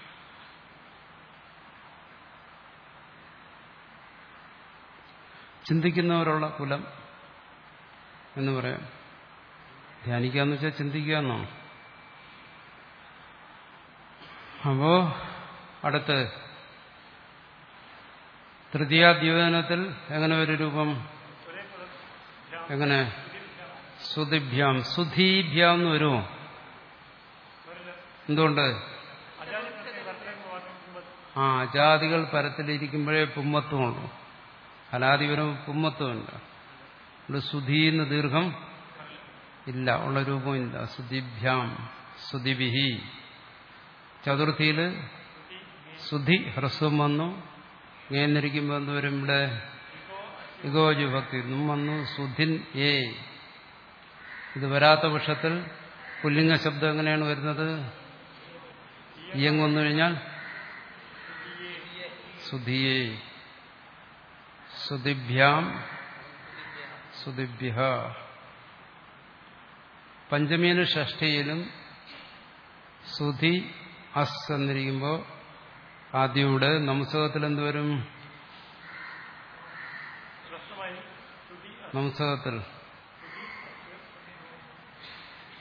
ചിന്തിക്കുന്നവരുള്ള കുലം എന്ന് പറയാം ധ്യാനിക്കുക എന്ന് വെച്ചാൽ ചിന്തിക്കുക എന്നാണ് അപ്പോ അടുത്ത് തൃതീയാദ്യോജനത്തിൽ എങ്ങനെ ഒരു രൂപം എങ്ങനെ സുതിഭ്യാം സുധീഭ്യാം എന്ന് വരുമോ എന്തുകൊണ്ട് ആ അജാതികൾ പരത്തിലിരിക്കുമ്പോഴേ പുമ്മത്വമുള്ളൂ അലാദിപരം പുമ്മത്വമില്ല ഇവിടെ സുധീന്ന് ദീർഘം ഇല്ല ഉള്ള രൂപമില്ല സുധിഭ്യാം സുതിഭിഹി ചതുർത്ഥിയിൽ സുധി ഹ്രസ്വം വന്നു ഇങ്ങനെയിരിക്കുമ്പോൾ എന്ത് വരും ഇവിടെ ഇഗോജുഭക്തി ഇന്നും വന്നു സുധിൻ ഏ ഇത് വരാത്ത പക്ഷത്തിൽ പുല്ലിംഗ ശബ്ദം എങ്ങനെയാണ് വരുന്നത് ഇയങ് വന്നു കഴിഞ്ഞാൽ സുധിയേ സുതിഭ്യാം സുതിഭ്യ പഞ്ചമിയിലും ഷഷ്ടിയിലും സുധി അസ് എന്നിരിക്കുമ്പോൾ ആദ്യം ഇവിടെ നംസകത്തിൽ എന്തുവരും നംസകത്തിൽ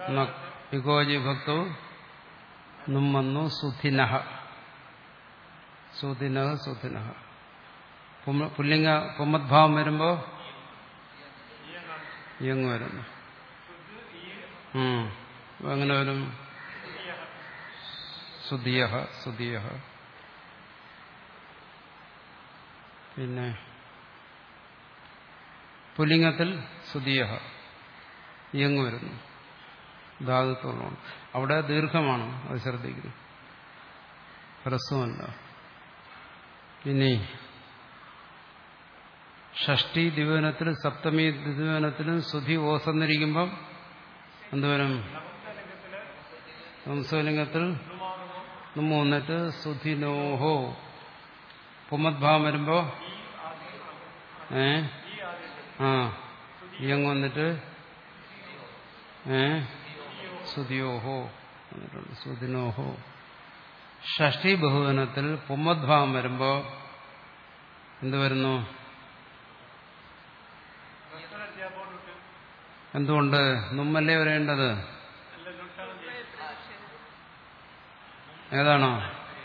ഇഗോജി ഭക്തോ നും വന്നു സുധിനഹ സുധിനഹ സുധിനഹ പുല്ലിംഗ പുമ്മദ്ഭാവം വരുമ്പോ ഇയങ്ങ് വരുന്നു ഉം. എങ്ങനെ വരും സുധിയ സുധിയ പിന്നെ പുല്ലിംഗത്തിൽ സുധിയ ഇയങ്ങ് വരുന്നു ധാതുത്വമാണ് അവിടെ ദീർഘമാണ് അത് ശ്രദ്ധിക്കുന്നു ഹ്രസ്വമല്ല ഇനി ഷഷ്ടി ദിവനത്തിലും സപ്തമി ദിവനത്തിലും സുധി ഓസന്നിരിക്കുമ്പം എന്തുവരും ഹംസലിംഗത്തിൽ നമ്മ വന്നിട്ട് സുധിനോഹോ പുമദ്ഭാവം വരുമ്പോ ഏ ആ ഇയങ് വന്നിട്ട് ഏ സുതിയോഹോ വന്നിട്ടുണ്ട് സുദിനോഹോ ഷഷ്ടി ബഹുവനത്തിൽ പുമ്മദ്ഭാവം വരുമ്പോ എന്ത് വരുന്നു എന്തുകൊണ്ട് നുമ്മല്ലേ വരേണ്ടത് ഏതാണോ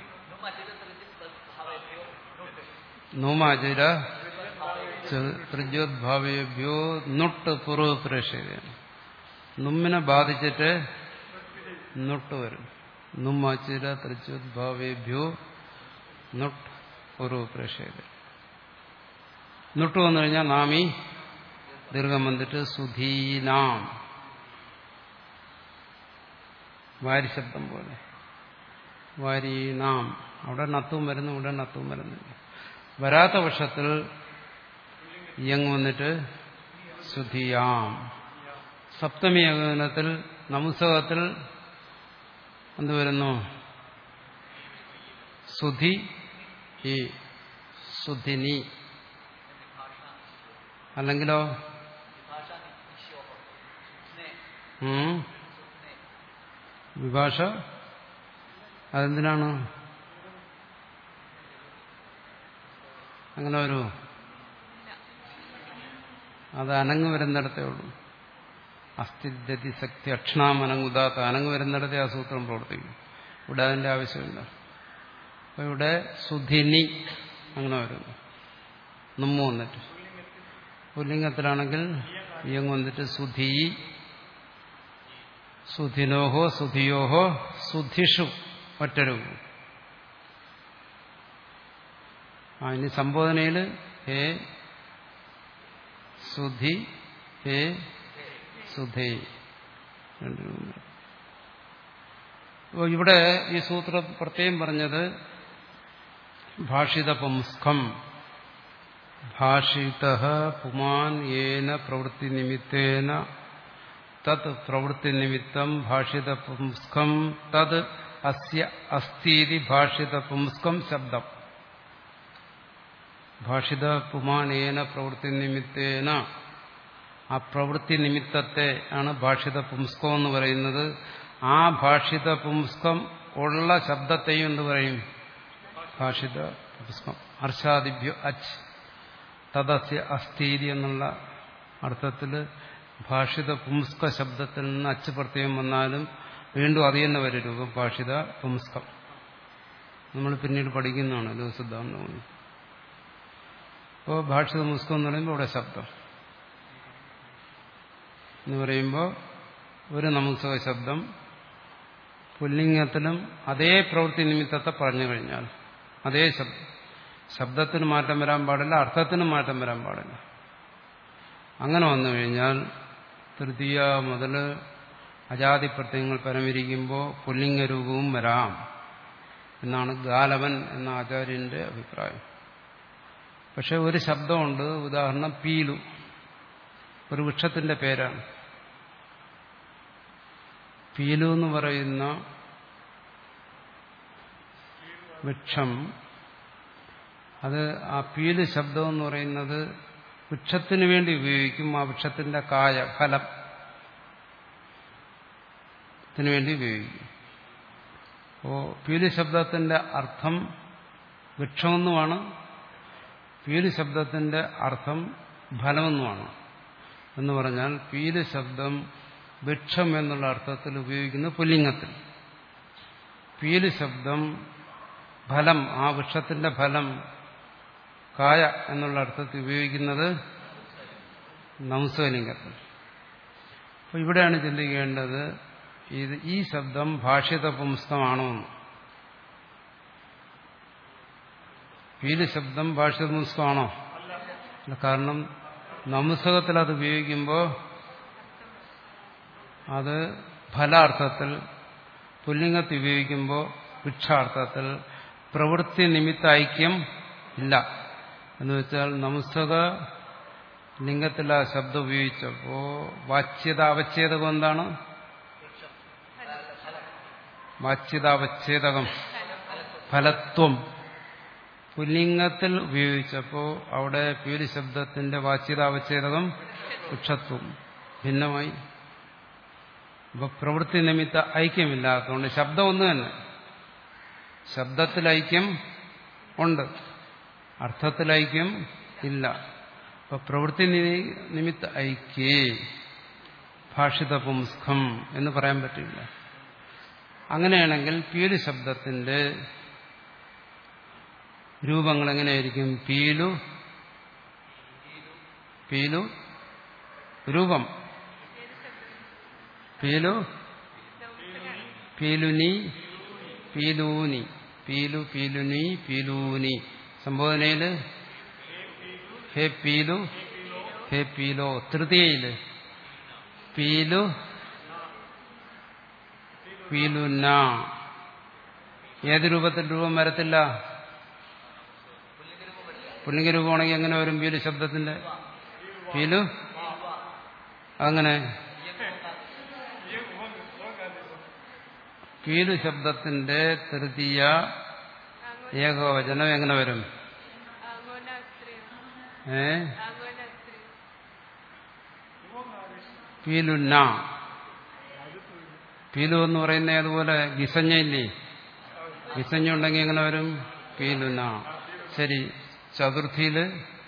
നൂമാചിര ത്രിജോദ്ഭാവേഭ്യോ നുട്ട് പൂർവ്വ പ്രേക്ഷിതാണ് നുമ്മിനെ ബാധിച്ചിട്ട് നുട്ട് വരും നുമ്മാചിര ത്രിജോദ്ഭാവേഭ്യോ നുട്ട് പൂർവ്വ പ്രേക്ഷിത നുട്ട് വന്നു കഴിഞ്ഞാൽ നാമി ദീർഘം വന്നിട്ട് സുധീനാം വാരി ശബ്ദം പോലെ വാരീനാം അവിടെ നത്തും വരുന്നു ഇവിടെ നത്തും വരുന്നില്ല വരാത്ത പക്ഷത്തിൽ ഇയങ് വന്നിട്ട് സുധിയാം സപ്തമി ഏകദിനത്തിൽ നമുസകത്തിൽ എന്ത് വരുന്നു സുധി ഈ സുധിനി അല്ലെങ്കിലോ ഉം. വിഭാഷ അതെന്തിനാണ് അങ്ങനെ വരൂ അത് അനങ്ങ് വരുന്നിടത്തേ ഉള്ളൂ അസ്ഥിദ്യതി ശക്തി അക്ഷണാം അനങ്ങുതാത്ത അനങ്ങ് വരുന്നിടത്തെ ആ സൂത്രം പ്രവർത്തിക്കും ഇവിടെ അതിന്റെ ആവശ്യമില്ല അപ്പൊ ഇവിടെ സുധിനി അങ്ങനെ വരുന്നു നമ്മ വന്നിട്ട് പുല്ലിംഗത്തിലാണെങ്കിൽ ഇയങ് വന്നിട്ട് സുധി സുധിനോഹോ സുധിയോഹോ സുധിഷു ഒറ്റരു ആ ഇനി സംബോധനയിൽ ഹേ സുധി ഹേ സുധേ അപ്പോൾ ഇവിടെ ഈ സൂത്രം പ്രത്യേകം പറഞ്ഞത് ഭാഷിത പുംസ്കം ഭാഷിത പുമാൻ ഏന പ്രവൃത്തി നിമിത്തേന തത് പ്രവൃത്തി നിമിത്തം ഭാഷിത പുംസ്കം തത് അസ്യ അസ്ഥീതി ഭാഷിത പുംസ്കം ശബ്ദം ഭാഷിത പുമാനേന പ്രവൃത്തി നിമിത്തേന ആ പ്രവൃത്തി നിമിത്തത്തെ ആണ് ഭാഷിത പുംസ്കം എന്ന് പറയുന്നത് ആ ഭാഷിത പുംസ്കം ഉള്ള ശബ്ദത്തെയും എന്ത് പറയും ഭാഷിത പുംസ്കം അർഷാദിഭ്യോ അച്ച് തദസ്യ അസ്ഥീതി എന്നുള്ള അർത്ഥത്തിൽ ഭാഷിത പുംസ്ക ശബ്ദത്തിൽ നിന്ന് അച്ച് പ്രത്യയം വന്നാലും വീണ്ടും അത് തന്നെ വരും രൂപം ഭാഷിത പുംസ്കം നമ്മൾ പിന്നീട് പഠിക്കുന്നതാണ് ലഘുസിദ്ധാന്തം അപ്പോൾ ഭാഷിത പുംസ്കം എന്ന് പറയുമ്പോൾ ഇവിടെ ശബ്ദം എന്ന് പറയുമ്പോൾ ഒരു നമുസക ശബ്ദം പുല്ലിംഗത്തിലും അതേ പ്രവൃത്തി നിമിത്തത്തെ പറഞ്ഞു കഴിഞ്ഞാൽ അതേ ശബ്ദം ശബ്ദത്തിന് മാറ്റം വരാൻ പാടില്ല അർത്ഥത്തിന് മാറ്റം വരാൻ പാടില്ല അങ്ങനെ വന്നു കഴിഞ്ഞാൽ തൃതീയ മുതൽ അജാതി പ്രത്യയങ്ങൾ പരമിരിക്കുമ്പോൾ പുല്ലിംഗ രൂപവും വരാം എന്നാണ് ഗാലവൻ എന്ന ആചാര്യന്റെ അഭിപ്രായം പക്ഷെ ഒരു ശബ്ദമുണ്ട് ഉദാഹരണം പീലു ഒരു വൃക്ഷത്തിന്റെ പേരാണ് പീലു എന്ന് പറയുന്ന വൃക്ഷം അത് ആ പീല് ശബ്ദം എന്ന് പറയുന്നത് വൃക്ഷത്തിന് വേണ്ടി ഉപയോഗിക്കും ആ വൃക്ഷത്തിന്റെ കായ ഫലം ത്തിന് വേണ്ടി ഉപയോഗിക്കും അപ്പോ പീലി ശബ്ദത്തിന്റെ അർത്ഥം വൃക്ഷമെന്നുമാണ് പീലി ശബ്ദത്തിന്റെ അർത്ഥം ഫലമെന്നുമാണ് എന്ന് പറഞ്ഞാൽ പീല് ശബ്ദം വൃക്ഷം എന്നുള്ള അർത്ഥത്തിൽ ഉപയോഗിക്കുന്ന പുല്ലിംഗത്തിൽ പീല് ശബ്ദം ഫലം ആ വൃക്ഷത്തിന്റെ ഫലം കായ എന്നുള്ള അർത്ഥത്തിൽ ഉപയോഗിക്കുന്നത് നംസലിംഗത്തിൽ അപ്പൊ ഇവിടെയാണ് ചിന്തിക്കേണ്ടത് ഇത് ഈ ശബ്ദം ഭാഷ്യത പുംസ്കമാണോ എന്ന് പീല് ശബ്ദം ഭാഷ്യത പുംസ്കമാണോ അല്ല കാരണം നംസകത്തിൽ അത് ഉപയോഗിക്കുമ്പോൾ അത് ഫലാർത്ഥത്തിൽ പുല്ലിംഗത്തിൽ ഉപയോഗിക്കുമ്പോൾ ഭിക്ഷാർത്ഥത്തിൽ പ്രവൃത്തി നിമിത്ത ഐക്യം ഇല്ല എന്ന് വെച്ചാൽ നംസക ലിംഗത്തിൽ ആ ശബ്ദം ഉപയോഗിച്ചപ്പോ വാച്യത അവച്ഛേദകം എന്താണ് വാച്യതാവച്ഛേദകം ഫലത്വം പുല്ലിംഗത്തിൽ ഉപയോഗിച്ചപ്പോ അവിടെ പീലി ശബ്ദത്തിന്റെ വാച്യതാവച്ഛേദകം വൃക്ഷത്വം ഭിന്നമായി അപ്പൊ പ്രവൃത്തി നിമിത്ത ഐക്യമില്ലാത്തതുകൊണ്ട് ശബ്ദം ഒന്ന് തന്നെ ശബ്ദത്തിൽ ഐക്യം ഉണ്ട് അർത്ഥത്തിൽ ഐക്യം ഇല്ല അപ്പൊ പ്രവൃത്തി നിമിത്ത ഐക്യേ ഭാഷിത പുംസ്കം എന്ന് പറയാൻ പറ്റില്ല അങ്ങനെയാണെങ്കിൽ പീലു ശബ്ദത്തിന്റെ രൂപങ്ങൾ എങ്ങനെയായിരിക്കും പീലു പീലു രൂപം പീലു പീലുനി പീലൂനി പീലു പീലുനി പീലൂനി സംബോധനയില് ഹേ പീലു ഹേ പീലോ തൃതീയയില് പീലു പീലുന ഏത് രൂപത്തിൽ രൂപം വരത്തില്ല പുല്ലിംഗ രൂപമാണെങ്കിൽ എങ്ങനെ വരും പീലു ശബ്ദത്തിന്റെ പീലു അങ്ങനെ പീലു ശബ്ദത്തിന്റെ തൃതീയ ഏകവചനം എങ്ങനെ വരും ഏ പീലുന്ന പീലു എന്ന് പറയുന്ന അതുപോലെ ഗിസഞ്ഞ ഇല്ലേ ഗിസഞ്ഞ ഉണ്ടെങ്കിൽ എങ്ങനെ വരും പീലുന്ന ശരി ചതുർത്ഥിയില്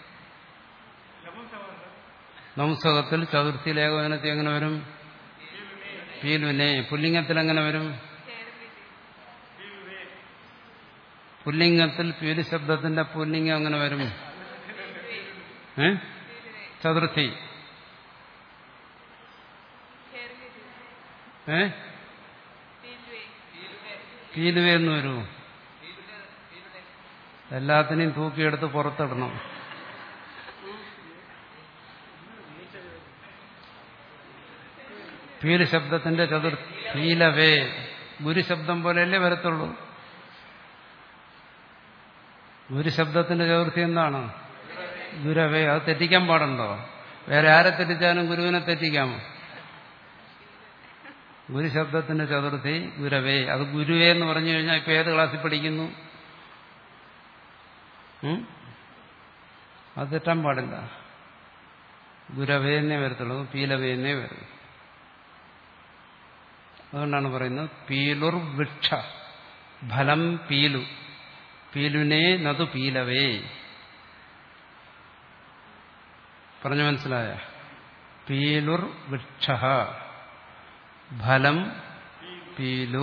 നംസകത്തിൽ ചതുർത്ഥിയിൽ ഏകവചനത്തിൽ എങ്ങനെ വരും പീലുനെ പുല്ലിംഗത്തിൽ എങ്ങനെ വരും പുല്ലിംഗത്തിൽ പീലു ശബ്ദത്തിന്റെ പുല്ലിംഗം എങ്ങനെ വരും ഏ ചതുർത്ഥി ഏ പീലുവേ എന്ന് വരൂ എല്ലാത്തിനെയും തൂക്കിയെടുത്ത് പുറത്തിടണം പീല് ശബ്ദത്തിന്റെ ചതുർ പീലവേ ഗുരുശബ്ദം പോലെയല്ലേ വരത്തുള്ളൂ ഗുരുശബ്ദത്തിന്റെ ചതുർത്ഥി എന്താണ് ഗുരവേ അത് തെറ്റിക്കാൻ പാടുണ്ടോ വേറെ ആരെ തെറ്റിച്ചാലും ഗുരുവിനെ തെറ്റിക്കാമോ ഗുരുശബ്ദത്തിന്റെ ചതുർത്ഥി ഗുരവേ അത് ഗുരുവേ എന്ന് പറഞ്ഞു കഴിഞ്ഞാൽ ഇപ്പൊ ഏത് ക്ലാസ്സിൽ പഠിക്കുന്നു അത് തെറ്റാൻ പാടില്ല ഗുരവേ എന്നേ വരത്തുള്ളൂ പീലവേ എന്നേ വരും അതുകൊണ്ടാണ് പറയുന്നത് പീലുർ വൃക്ഷ ഫലം പീലു പീലുനെ നതു പീലവേ പറഞ്ഞു മനസ്സിലായ പീലുർ വൃക്ഷ ഫലം പീലു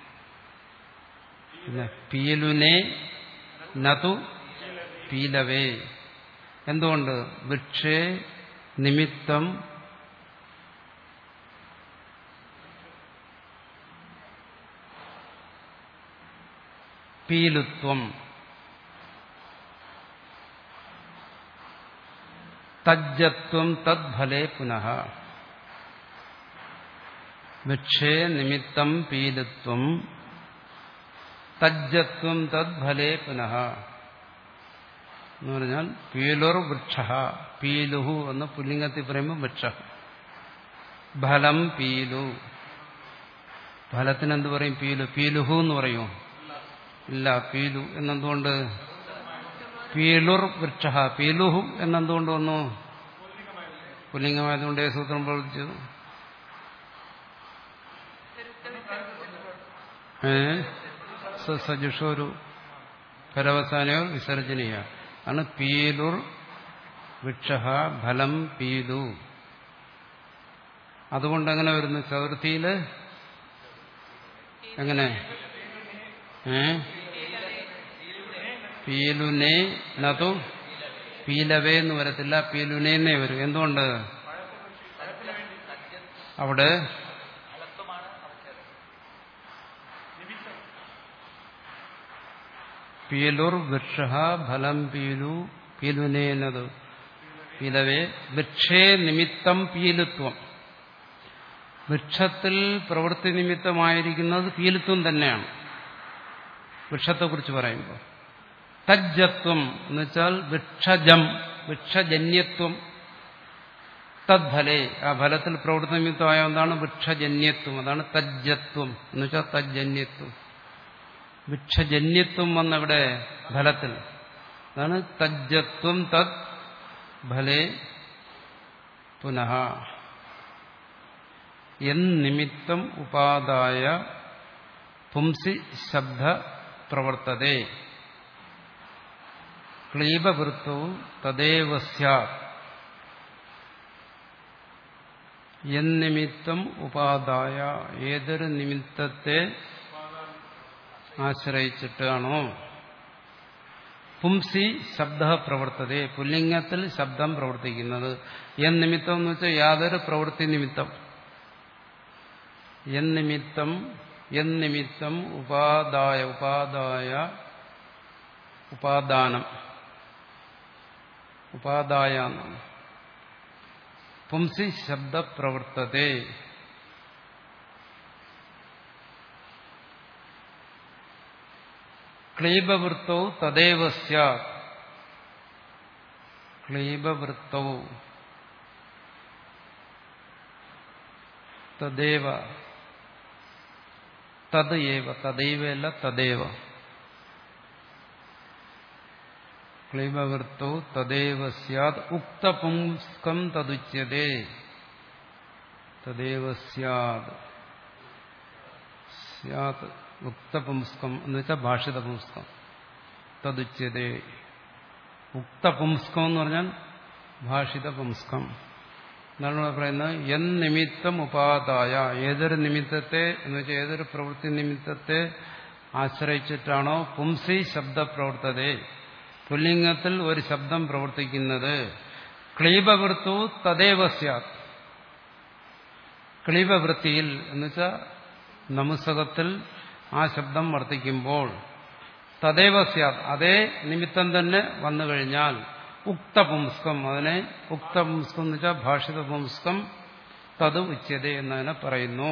പിന്നെ പീലുനെ നതു പീലവേ എന്തുകൊണ്ട് വൃക്ഷേ നിമിത്തം പീലുത്വം തജ്ജത്വം തദ്ഫലേ പുനഃ വൃക്ഷേ നിമിത്തം പീലുത്വം തജ്ജത്വം തദ്ഫലേ പുനഃ എന്ന് പറഞ്ഞാൽ പീലുർ വൃക്ഷ പീലുഹു എന്ന് പുല്ലിംഗത്തിൽ പറയുമ്പോൾ വൃക്ഷ ഫലം പീലു ഫലത്തിന് എന്ത് പറയും പീലു പീലുഹു എന്ന് പറയുമോ ഇല്ല പീലു എന്നെന്തുകൊണ്ട് പീലുർ വൃക്ഷ പീലുഹു എന്നെന്തുകൊണ്ട് വന്നു പുല്ലിംഗമായതുകൊണ്ട് ഏ സൂത്രം പ്രവർത്തിച്ചു ഏ സജുഷോരു പരവസാനയോ വിസർജനീയ ആണ് പീലുർ വൃക്ഷ ഫലം പീലു അതുകൊണ്ട് എങ്ങനെ വരുന്നു ചതുർത്ഥിയില് എങ്ങനെ ഏ പീലുനെ നതു പീലവേ എന്ന് വരത്തില്ല പീലുനേന്നേ വരും എന്തുകൊണ്ട് അവിടെ പീലുർ വൃക്ഷ ഫലം പീലു പീലുനേനത് പീലവേ വൃക്ഷേ നിമിത്തം പീലുത്വം വൃക്ഷത്തിൽ പ്രവൃത്തി നിമിത്തമായിരിക്കുന്നത് പീലുത്വം തന്നെയാണ് വൃക്ഷത്തെക്കുറിച്ച് പറയുമ്പോൾ തജ്ജത്വം എന്ന് വെച്ചാൽ വൃക്ഷജം വൃക്ഷജന്യത്വം തദ്ഫലേ ആ ഫലത്തിൽ പ്രവൃത്തി നിമിത്തമായ എന്താണ് വൃക്ഷജന്യത്വം അതാണ് തജ്ജത്വം എന്ന് വെച്ചാൽ തജ്ജന്യത്വം വൃക്ഷജന്യത്വം വന്നവിടെ ഫലത്തിൽ അതാണ് തജ്ജത്വം തത് ഫലേ പുനഃ എന്നിമിത്തം ഉപാദായ പുംസി ശബ്ദ പ്രവർത്തതേ ക്ലീബവൃത്തവും തദേവ സ്യാത് എന്നിമിത്തം ഉപാദായ ഏതൊരു നിമിത്തത്തെ ആശ്രയിച്ചിട്ടാണോ പുംസി ശബ്ദ പ്രവർത്തതേ പുല്ലിംഗത്തിൽ ശബ്ദം പ്രവർത്തിക്കുന്നത് എന്നിമിത്തം എന്ന് വെച്ചാൽ യാതൊരു പ്രവൃത്തി നിമിത്തം എന്നിമിത്തം എന്നിമിത്തം ഉപാദായ ഉപാദായ ഉപാദാനം ഉപാദായ എന്നാണ് പുംസി ശബ്ദ പ്രവർത്തതേ ക്ലീബവൃത്തൗ തദേവ സ്യാത് ക്ലീബവൃത്തൗ തദേവ തത് ഏവ തദൈവല്ല തദേവ ക്ലീബവൃത്തൗ തദേവ സ്യാത് ഉക്തപുംസ്കം തതുച്യതേ തദേവ സ്യാത് സ്യാത് ഉക്തപുംസ്കം എന്ന് വെച്ചാൽ ഭാഷിത പുംസ്കം തതുച്യതേ ഉക്തപുംസ്കം എന്ന് പറഞ്ഞാൽ ഭാഷിത പുംസ്കം എന്നാണ് ഇവിടെ പറയുന്നത് എൻ നിമിത്തം ഉപാദായ ഏതൊരു നിമിത്തത്തെ എന്ന് വെച്ചാൽ ഏതൊരു പ്രവൃത്തി നിമിത്തത്തെ ആശ്രയിച്ചിട്ടാണോ പുംസി ശബ്ദ പ്രവർത്തതേ പുല്ലിംഗത്തിൽ ഒരു ശബ്ദം പ്രവർത്തിക്കുന്നത് ക്ലീബവൃത്തു തദേവ സ്യാത് ക്ലീബവൃത്തിയിൽ എന്നുവെച്ചാൽ നമുസകത്തിൽ ആ ശബ്ദം വർത്തിക്കുമ്പോൾ തദേവ സ്യാത് അതേ നിമിത്തം തന്നെ വന്നു കഴിഞ്ഞാൽ ഉക്തപുംസ്കം അതിനെ ഉക്തപുംസ്കം എന്ന് വെച്ചാൽ ഭാഷിത പുംസ്കം തത് ഉച്ചത എന്നതിനെ പറയുന്നു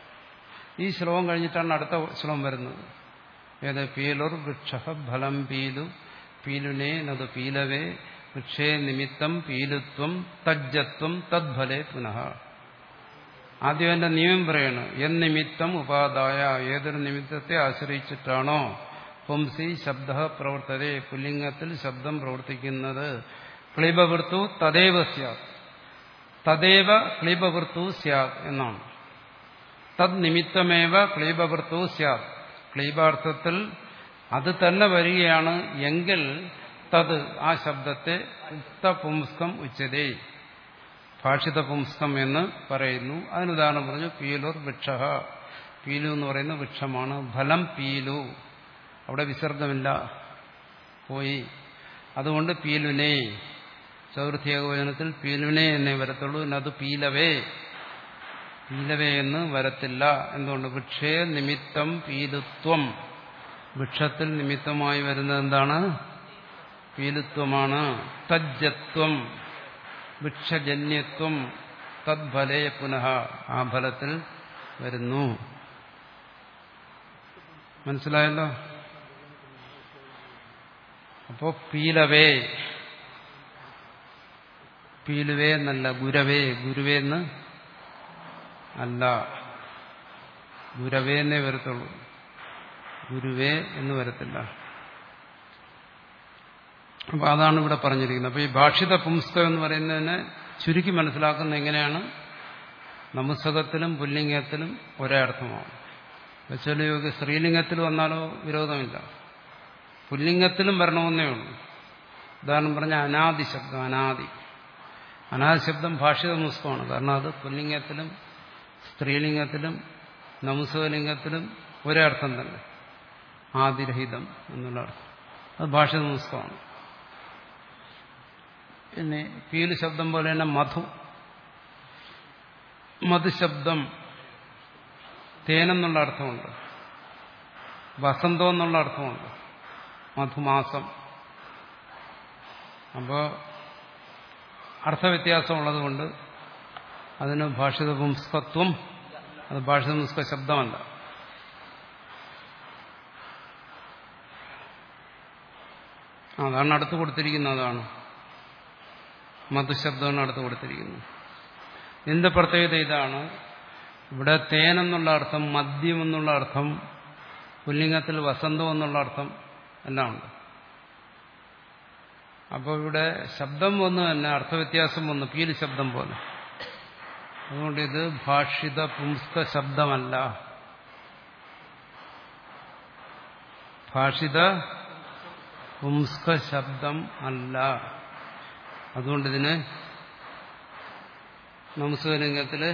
ഈ ശ്ലോകം കഴിഞ്ഞിട്ടാണ് അടുത്ത ശ്ലോകം വരുന്നത് ഏത് പീലുർ വൃക്ഷ ഫലം പീലു പീലുനെ നത് പീലവേ വൃക്ഷേ നിമിത്തം പീലുത്വം തജ്ജത്വം തദ്ഫലേ പുനഃ ആദ്യം എന്റെ നിയമം പറയാണ് എന്നിമിത്തം ഉപാദായ ഏതൊരു നിമിത്തത്തെ ആശ്രയിച്ചിട്ടാണോ പുംസി ശബ്ദ പ്രവർത്തതേ പുല്ലിംഗത്തിൽ ശബ്ദം പ്രവർത്തിക്കുന്നത് ക്ലീബവൃത്തു തദേവ സ്യാത് തദേവ ക്ലീബവൃത്തു സ്യാത് എന്നാണ് തദ് നിമിത്തമേവ ക്ലീബവൃത്തു സ്യാത് ക്ലീബാർത്ഥത്തിൽ അത് തന്നെ വരികയാണ് എങ്കിൽ തത് ആ ശബ്ദത്തെ ഉക്തപുംസ്കം ഉച്ചതേ ഭാഷിത പുംസ്കം എന്ന് പറയുന്നു അതിനുദാഹരണം പറഞ്ഞു പീലുർ വൃക്ഷ പീലു എന്ന് പറയുന്ന വൃക്ഷമാണ് ഫലം പീലു അവിടെ വിസർഗമില്ല പോയി അതുകൊണ്ട് പീലുനെ ചതുർത്ഥി ഏകവചനത്തിൽ പീലുനെ എന്നേ വരത്തുള്ളൂ അത് പീലവേ പീലവേ എന്ന് വരത്തില്ല എന്തുകൊണ്ട് വൃക്ഷേ നിമിത്തം പീലുത്വം വൃക്ഷത്തിൽ നിമിത്തമായി വരുന്നത് എന്താണ് പീലുത്വമാണ് തജ്ജത്വം വൃക്ഷജന്യത്വം തദ്ഫലേ പുനഃ ആ ഫലത്തിൽ വരുന്നു മനസ്സിലായല്ലോ അപ്പോ പീലവേ പീലുവേ എന്നല്ല ഗുരവേ ഗുരുവേ എന്ന് അല്ല ഗുരവേ എന്നേ വരത്തുള്ളൂ ഗുരുവേ എന്ന് വരത്തില്ല അപ്പൊ അതാണ് ഇവിടെ പറഞ്ഞിരിക്കുന്നത് അപ്പൊ ഈ ഭാഷിത പുംസ്കം എന്ന് പറയുന്നതിനെ ചുരുക്കി മനസ്സിലാക്കുന്ന എങ്ങനെയാണ് നമുസകത്തിലും പുല്ലിംഗത്തിലും ഒരേ അർത്ഥമാണ് വെച്ചൊലിയോഗ സ്ത്രീലിംഗത്തിൽ വന്നാലോ വിരോധമില്ല പുല്ലിംഗത്തിലും വരണമെന്നേ ഉള്ളൂ ഉദാഹരണം പറഞ്ഞ അനാദി ശബ്ദം അനാദി അനാദി ശബ്ദം ഭാഷിത പുസ്തകമാണ് കാരണം അത് പുല്ലിംഗത്തിലും സ്ത്രീലിംഗത്തിലും നമുസലിംഗത്തിലും ഒരേ അർത്ഥം തന്നെ ആദിരഹിതം എന്നുള്ള അർത്ഥം അത് ഭാഷ നമസ്കമാണ് പിന്നെ പീല് ശബ്ദം പോലെ തന്നെ മധു മധുശബ്ദം തേനെന്നുള്ള അർത്ഥമുണ്ട് വസന്തം എന്നുള്ള അർത്ഥമുണ്ട് മധുമാസം അപ്പോൾ അർത്ഥവ്യത്യാസമുള്ളതുകൊണ്ട് അതിന് ഭാഷിത പുംസ്കത്വം അത് ഭാഷിത പുംസ്ക ശബ്ദമല്ല അതാണ് അടുത്ത് കൊടുത്തിരിക്കുന്നത് അതാണ് മധുശബ്ദമാണ് അടുത്ത് കൊടുത്തിരിക്കുന്നത് ഇതിന്റെ പ്രത്യേകത ഇതാണ് ഇവിടെ തേനെന്നുള്ള അർത്ഥം മദ്യം എന്നുള്ള അർത്ഥം പുല്ലിംഗത്തിൽ വസന്തം എന്നുള്ള അർത്ഥം എല്ലാം ഉണ്ട് അപ്പോൾ ഇവിടെ ശബ്ദം ഒന്ന് തന്നെ അർത്ഥവ്യത്യാസം വന്നു പീല് ശബ്ദം പോലെ അതുകൊണ്ട് ഇത് ഭാഷിത പുംസ്ക ശബ്ദമല്ല ഭാഷിത പുംസ്ക ശബ്ദം അല്ല അതുകൊണ്ട് ഇതിന് നമസ്കാരംഗത്തില്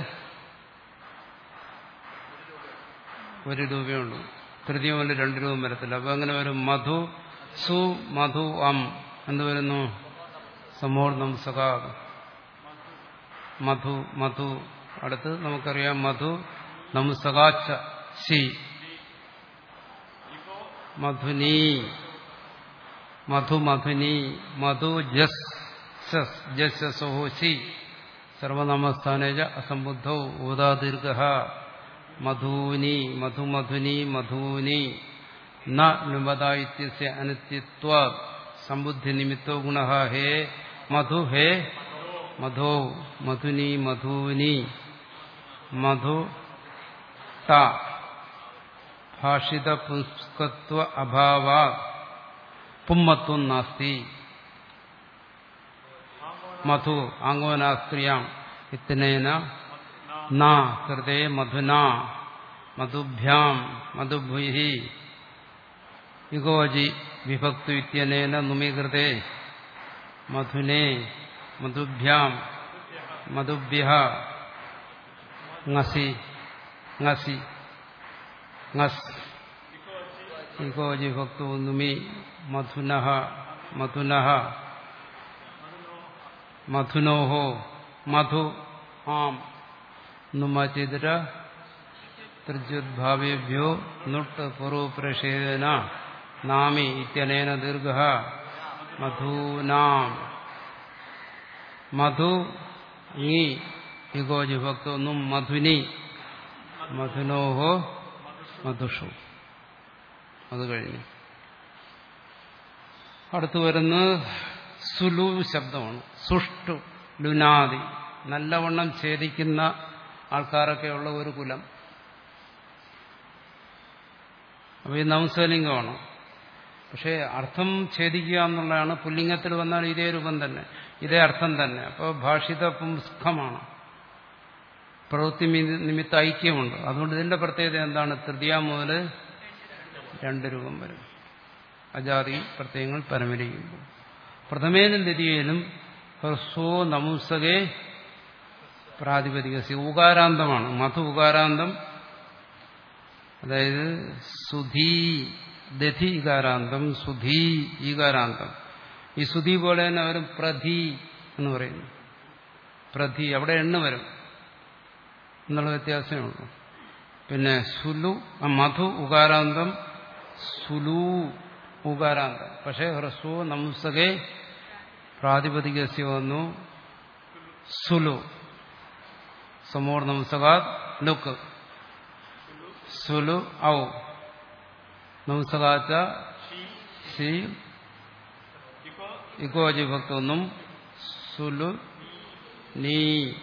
ഒരു രൂപയുള്ളൂ തൃതീയ പോലെ രണ്ട് രൂപം വരത്തില്ല അപ്പൊ അങ്ങനെ വരും മധു സു മധു അം എന്ത് വരുന്നു സമോർണം സകാ മധു മധു അടുത്ത് നമുക്കറിയാം മധു നമുസകാച്ച ശി മധുനി മധു മധുനി മധു ജസ് സസ് ജസ് സോഹോ ശി സർവനാമസ്ഥാനേജ അസംബുദ്ധോ ഊദാദീർഘ മധൂനി മധുമധുനി മധൂനി ന നുമത ഇത്യസ്യ അനിത്യത്വ സമ്പുദ്ധി നിമിത്തോ ഗുണ ഹേ മധു ഹേ മധോ മധുനി മധൂനി മധു ത ഭാഷിത പുസ്കത്വ അഭാവ പുമ്മത്വം നാസ്തി മധു ആംഗോനാസ്ത്രിയാം ഇത്തനേന ന കൃതേ മധുന മധുഭ്യാം മധുഭുഹി ഇഗോജി വിഭക്തു ഇത്യനേന നുമീകൃതേ മധുനേ മധുഭ്യാം മധുഭ്യ ngasi ngasi ngas ഇഗോജി ഭക്തു നുമി മധുനഃ മധുനഃ മധുനോഹോ മധു ആം നുമചിതര തൃജുദ്ഭാവേഭ്യോ നുട്ട് പൂർവപ്രഷേദന നാമി ഇത്യനേന ദീർഘ മധൂനാം മധു ഈ ഇഗോജി ഭക്തൊന്നും മധുനി മധുനോഹോ മധുഷു അത് കഴിഞ്ഞു അടുത്തു വരുന്നത് സുലു ശബ്ദമാണ് സുഷ്ടു ലുനാദി നല്ലവണ്ണം ഛേദിക്കുന്ന ആൾക്കാരൊക്കെയുള്ള ഒരു കുലം അപ്പോൾ ഈ നംസലിംഗമാണ് പക്ഷേ അർത്ഥം ഛേദിക്കുക എന്നുള്ളതാണ് പുല്ലിംഗത്തിൽ വന്നാൽ ഇതേ രൂപം തന്നെ ഇതേ അർത്ഥം തന്നെ അപ്പോൾ ഭാഷിത പുംസ്ഖമാണ് പ്രവൃത്തി നിമിത്ത ഐക്യമുണ്ട് അതുകൊണ്ട് ഇതിന്റെ പ്രത്യേകത എന്താണ് തൃതീയ മുതൽ രണ്ട് രൂപം വരും അജാതി പ്രത്യയങ്ങൾ പരമരിക്കുമ്പോൾ പ്രഥമേനും ദ്വിതീയനും ഹ്രസ്വോ നമുസകേ പ്രാതിപതികസി ഉകാരാന്തമാണ് മധു ഉകാരാന്തം അതായത് സുധീ ദധി ഇകാരാന്തം സുധീ ഈകാരാന്തം ഈ സുധി പോലെ തന്നെ വരും പ്രധി എന്ന് പറയുന്നു പ്രധി അവിടെ എണ്ണ വരും എന്നുള്ള വ്യത്യാസമേ ഉള്ളൂ പിന്നെ സുലു മധു ഉകാരാന്തം സുലു ഉകാരാന്തം പക്ഷേ ഹ്രസ്വ നംസകെ പ്രാതിപതികസ്യ വന്നു സുലു സമോർ നംസകാത് ലുക്ക് സുലു ഔ നംസകാച്ച സി ഇക്കോജി ഭക്തൊന്നും സുലു നീ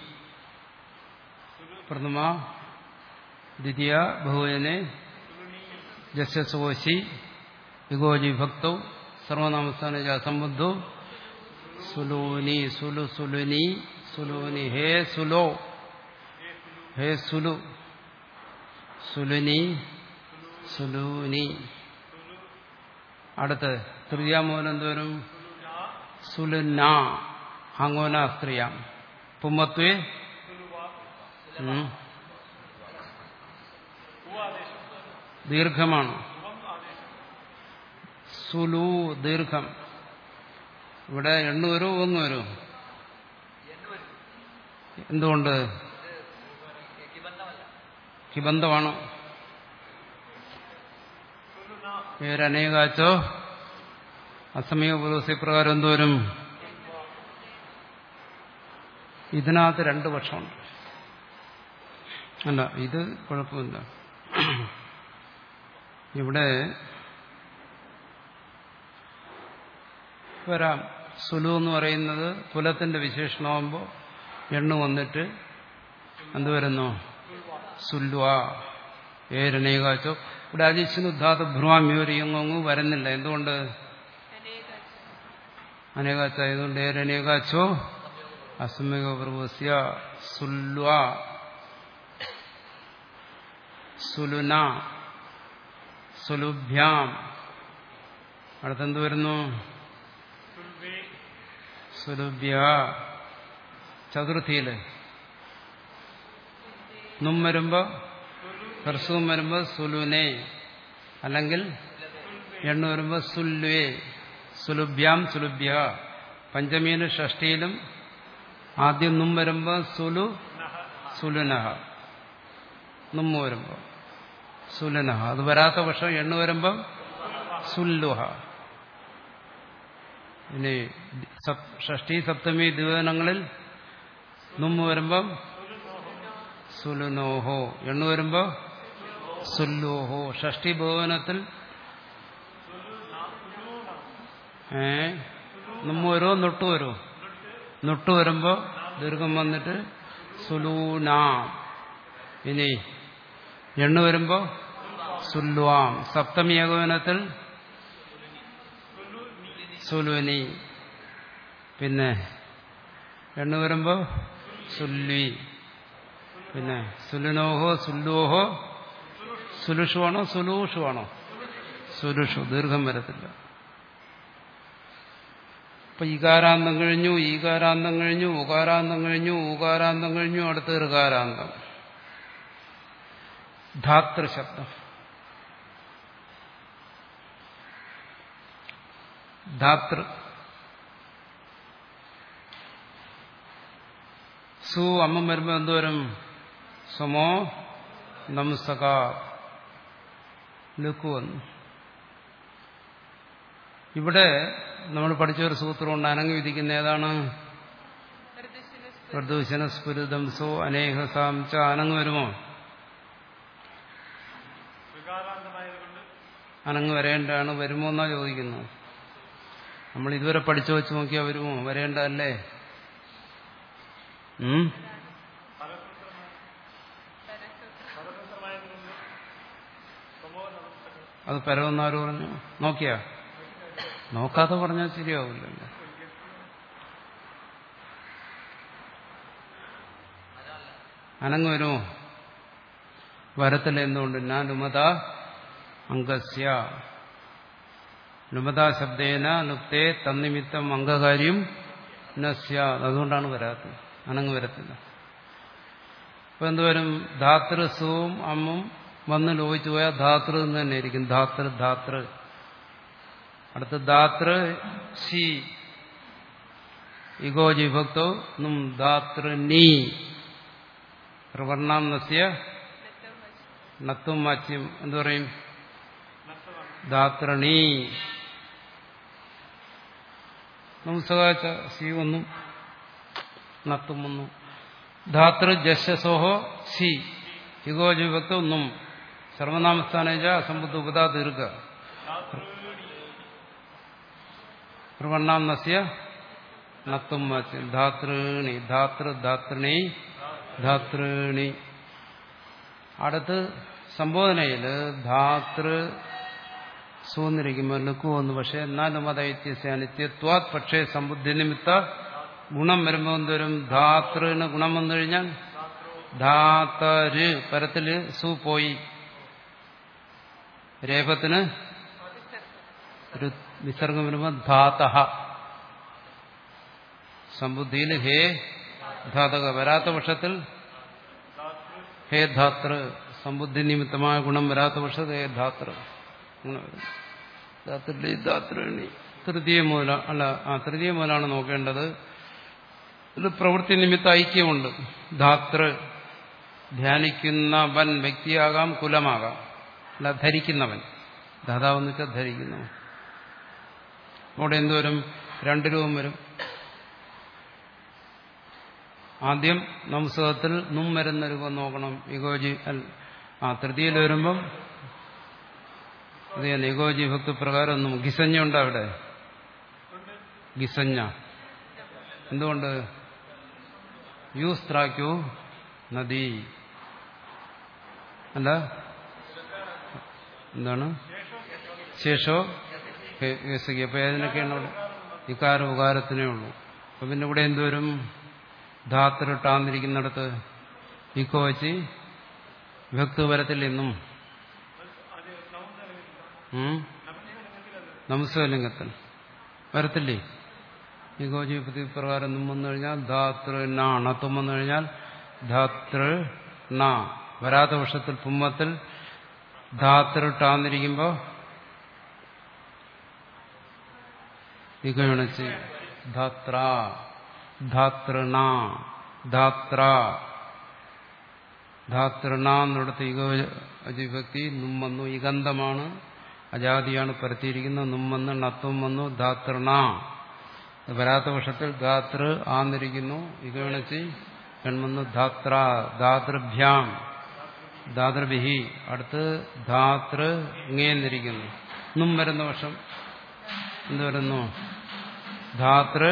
പ്രഥമ ദ്വിതീയ ബഹുവനെ ജസ്യസോശി ഇഗോജി ഭക്തൗ സർവനാമസ്ഥാന സംബുദ്ധു സുലൂനി സുലു സുലുനി സുലൂനി ഹേ സുലോ ഹേ സുലു സുലുനി സുലൂനി അടുത്ത് തൃതീയാമൂലം എന്തോരും സുലുന ആങ്ങോന സ്ത്രീയാം പുമ്മത്വേ ദീർഘമാണ് സുലു ദീർഘം ഇവിടെ എണ്ണ വരുമോ ഒന്ന് വരുമോ എന്തുകൊണ്ട് കിബന്ധമാണ് പേരനേകാച്ചോ അസമയ പുരോസി പ്രകാരം എന്തോരും ഇതിനകത്ത് രണ്ട് പക്ഷമുണ്ട് അല്ല ഇത് കുഴപ്പമില്ല ഇവിടെ വരാം സുലു എന്ന് പറയുന്നത് കുലത്തിന്റെ വിശേഷണമാകുമ്പോൾ എണ്ണു വന്നിട്ട് എന്ത് വരുന്നു സുല്വ ഏരനേകാച്ചോ ഇവിടെ അജിഷ്ണുദ്ധാത ഭ്രുവാമ്യോരിയങ്ങു വരുന്നില്ല എന്തുകൊണ്ട് അനേക അനേകാച്ചായതുകൊണ്ട് ഏരനേകാച്ചോ അസമിക പ്രഭുസ്യ സുല്വ സുലുന സുലുഭ്യാം അടുത്തെന്ത് വരുന്നു സുലുഭ്യ ചതുർത്ഥിയില് നും വരുമ്പോ ഹർസവും വരുമ്പോ സുലുനെ അല്ലെങ്കിൽ എണ്ണ വരുമ്പോ സുല്വേ സുലുഭ്യാം സുലുഭ്യ പഞ്ചമീന് ഷഷ്ടിയിലും ആദ്യം നും വരുമ്പോ സുലു സുലുനഹ നുമ്മ വരുമ്പോ സുലുനഹ അത് വരാത്ത പക്ഷം എണ്ണ വരുമ്പോ സുല്ലുഹ ഇനി സപ്- ഷഷ്ടി സപ്തമി ദിവനങ്ങളിൽ നുമ്മ വരുമ്പം സുലുനോഹോ എണ്ണു വരുമ്പോ സുല്ലോഹോ ഷഷ്ടി ഭുവനത്തിൽ ഏ നമ്മ വരുമോ നൊട്ടു വരുമോ നൊട്ടു വരുമ്പോ ദീർഘം വന്നിട്ട് സുലൂന ഇനി എണ്ണു വരുമ്പോ സുല്വാം സപ്തമി ഏകോപനത്തിൽ സുലുനി പിന്നെ എണ്ണു വരുമ്പോ സുല്വി പിന്നെ സുലുനോഹോ സുല്ലോഹോ സുലുഷുവാണോ സുലൂഷുവാണോ സുലുഷു ദീർഘം വരത്തില്ല അപ്പൊ ഈകാരാന്തം കഴിഞ്ഞു ഈകാരാന്തം കഴിഞ്ഞു ഉകാരാന്തം കഴിഞ്ഞു ഊകാരാന്തം കഴിഞ്ഞു അടുത്ത് ഋകാരാന്തം ധാതൃശബ്ദം ധാതൃ സു അമ്മ വരുമ്പോ എന്തോരും സമോ നമസ്തക ലുക്കു വന്നു ഇവിടെ നമ്മൾ പഠിച്ച ഒരു സൂത്രമുണ്ട് അനങ്ങി വിധിക്കുന്ന ഏതാണ് പ്രദർശന പ്രദൂഷണ സ്ഫുരിതംസോ അനേഹസാം ച അനങ്ങ് വരുമോ അനങ്ങ് വരേണ്ടതാണ് വരുമോ എന്നാ ചോദിക്കുന്നത് നമ്മൾ ഇതുവരെ പഠിച്ചു വെച്ച് നോക്കിയാൽ വരുമോ വരേണ്ടതല്ലേ ഉം? അത് പരമെന്നാര് പറഞ്ഞു നോക്കിയാ നോക്കാതെ പറഞ്ഞാൽ ശരിയാവില്ലല്ലോ അനങ്ങ് വരുമോ വരത്തില്ല എന്തുകൊണ്ട് ഞാൻ ലുമത അംഗസ്യ ലുമത ശബ്ദേന ലുപ്തേ തന്നിമിത്തം അംഗകാര്യം നസ്യ അതുകൊണ്ടാണ് വരാത്തത് അനങ്ങ് വരത്തില്ല അപ്പൊ എന്തുവരും ധാതൃസുവും അമ്മും വന്ന് ലോപിച്ചു പോയാൽ ധാതൃ എന്ന് തന്നെ ആയിരിക്കും ധാതൃ ധാതൃ അടുത്ത് ധാതൃ ശി ഇഗോജി ഭക്തോ നും ധാതൃ നീ പ്രവർണാം നസ്യ നത്തും വാച്യം എന്തു പറയും ധാത്രണി നമസ്കാച്ച സി ഒന്നും നത്തും ഒന്നും ധാതൃ ജശസോഹോ സി ഹിഗോജി ഭക്ത ഒന്നും സർവനാമസ്ഥാനജ അസംബുദ്ധ ഉപതാ ദീർഘ പ്രവർണാം നസ്യ നത്തും വാച്യം ധാതൃണി ധാതൃ ധാത്രണി ധാതൃണി അടുത്ത് സംബോധനയില് ധാതൃ സൂന്നിരിക്കുമ്പോൾ ലുക്കു വന്നു പക്ഷെ എന്നാലും അതൈത്യസ്യ നിത്യത്വാത് പക്ഷേ സമ്പുദ്ധി നിമിത്ത ഗുണം വരുമ്പോൾ എന്തോരും ധാതൃന് ഗുണം വന്നു കഴിഞ്ഞാൽ ധാതര് പരത്തില് സു പോയി രേപത്തിന് ഒരു വിസർഗം വരുമ്പോൾ ധാതഹ സമ്പുദ്ധിയിൽ ഹേ ധാതക വരാത്ത പക്ഷത്തിൽ ഹേ ധാതൃ സമ്പുദ്ധി നിമിത്തമായ ഗുണം വരാത്ത പക്ഷേ ധാത്ര അങ്ങനെ വരും ധാത്രി ധാത്രണി തൃതീയ മൂല അല്ല ആ തൃതീയ മൂലാണ് നോക്കേണ്ടത് ഇത് പ്രവൃത്തി നിമിത്ത ഐക്യമുണ്ട് ധാതൃ ധ്യാനിക്കുന്നവൻ വ്യക്തിയാകാം കുലമാകാം അല്ല ധരിക്കുന്നവൻ ധാതാവെന്ന് വെച്ചാൽ ധരിക്കുന്നവൻ അവിടെ എന്തുവരും രണ്ട് രൂപം വരും ആദ്യം നംസുഖത്തിൽ നും വരുന്ന രൂപം നോക്കണം ഇഗോജി അൽ ആ തൃതീയിൽ വരുമ്പം അത് ഞാൻ ഇഗോജി ഭക്തി പ്രകാരം ഒന്നും ഗിസഞ്ഞ ഉണ്ട് അവിടെ ഗിസഞ്ഞ എന്തുകൊണ്ട് യൂസ്ത്രാക്യു നദി അല്ല എന്താണ് ശേഷോ കേസകി അപ്പൊ ഏതിനൊക്കെയാണ് അവിടെ ഇക്കാര ഉപകാരത്തിനേ ഉള്ളൂ അപ്പൊ പിന്നെ ഇവിടെ എന്തുവരും ധാത്രിട്ടാന്നിരിക്കുന്നിടത്ത് ഇക്കോ വെച്ച് വിഭക്തി വരത്തില്ല ഇന്നും നമസ്കലിംഗത്തിൽ വരത്തില്ലേ ഇക്കോ ജീവിതത്തിൽ പ്രകാരം നും വന്നു കഴിഞ്ഞാൽ ധാതൃ നാണത്വം വന്നു കഴിഞ്ഞാൽ ധാതൃ ന വരാത്ത വർഷത്തിൽ പുമ്മത്തിൽ ധാതൃട്ടാന്നിരിക്കുമ്പോ ഇകണിച്ച് ധാത്ര ധാതൃണ ധാത്ര ധാതൃണ എന്നിടത്ത് ഇക അജിഭക്തി നുമ്മന്നു ഇഗന്ധമാണ് അജാതിയാണ് പരത്തിയിരിക്കുന്നത് നുമ്മന്ന് നത്വം വന്നു ധാതൃണ വരാത്ത വർഷത്തിൽ ധാതൃ ആന്നിരിക്കുന്നു ഇകണിച്ച് കൺവന്നു ധാത്ര ധാതൃഭ്യാം ധാതൃഭിഹി അടുത്ത് ധാതൃ ഇങ്ങേന്നിരിക്കുന്നു നും വരുന്ന വർഷം എന്ത് വരുന്നു ധാതൃ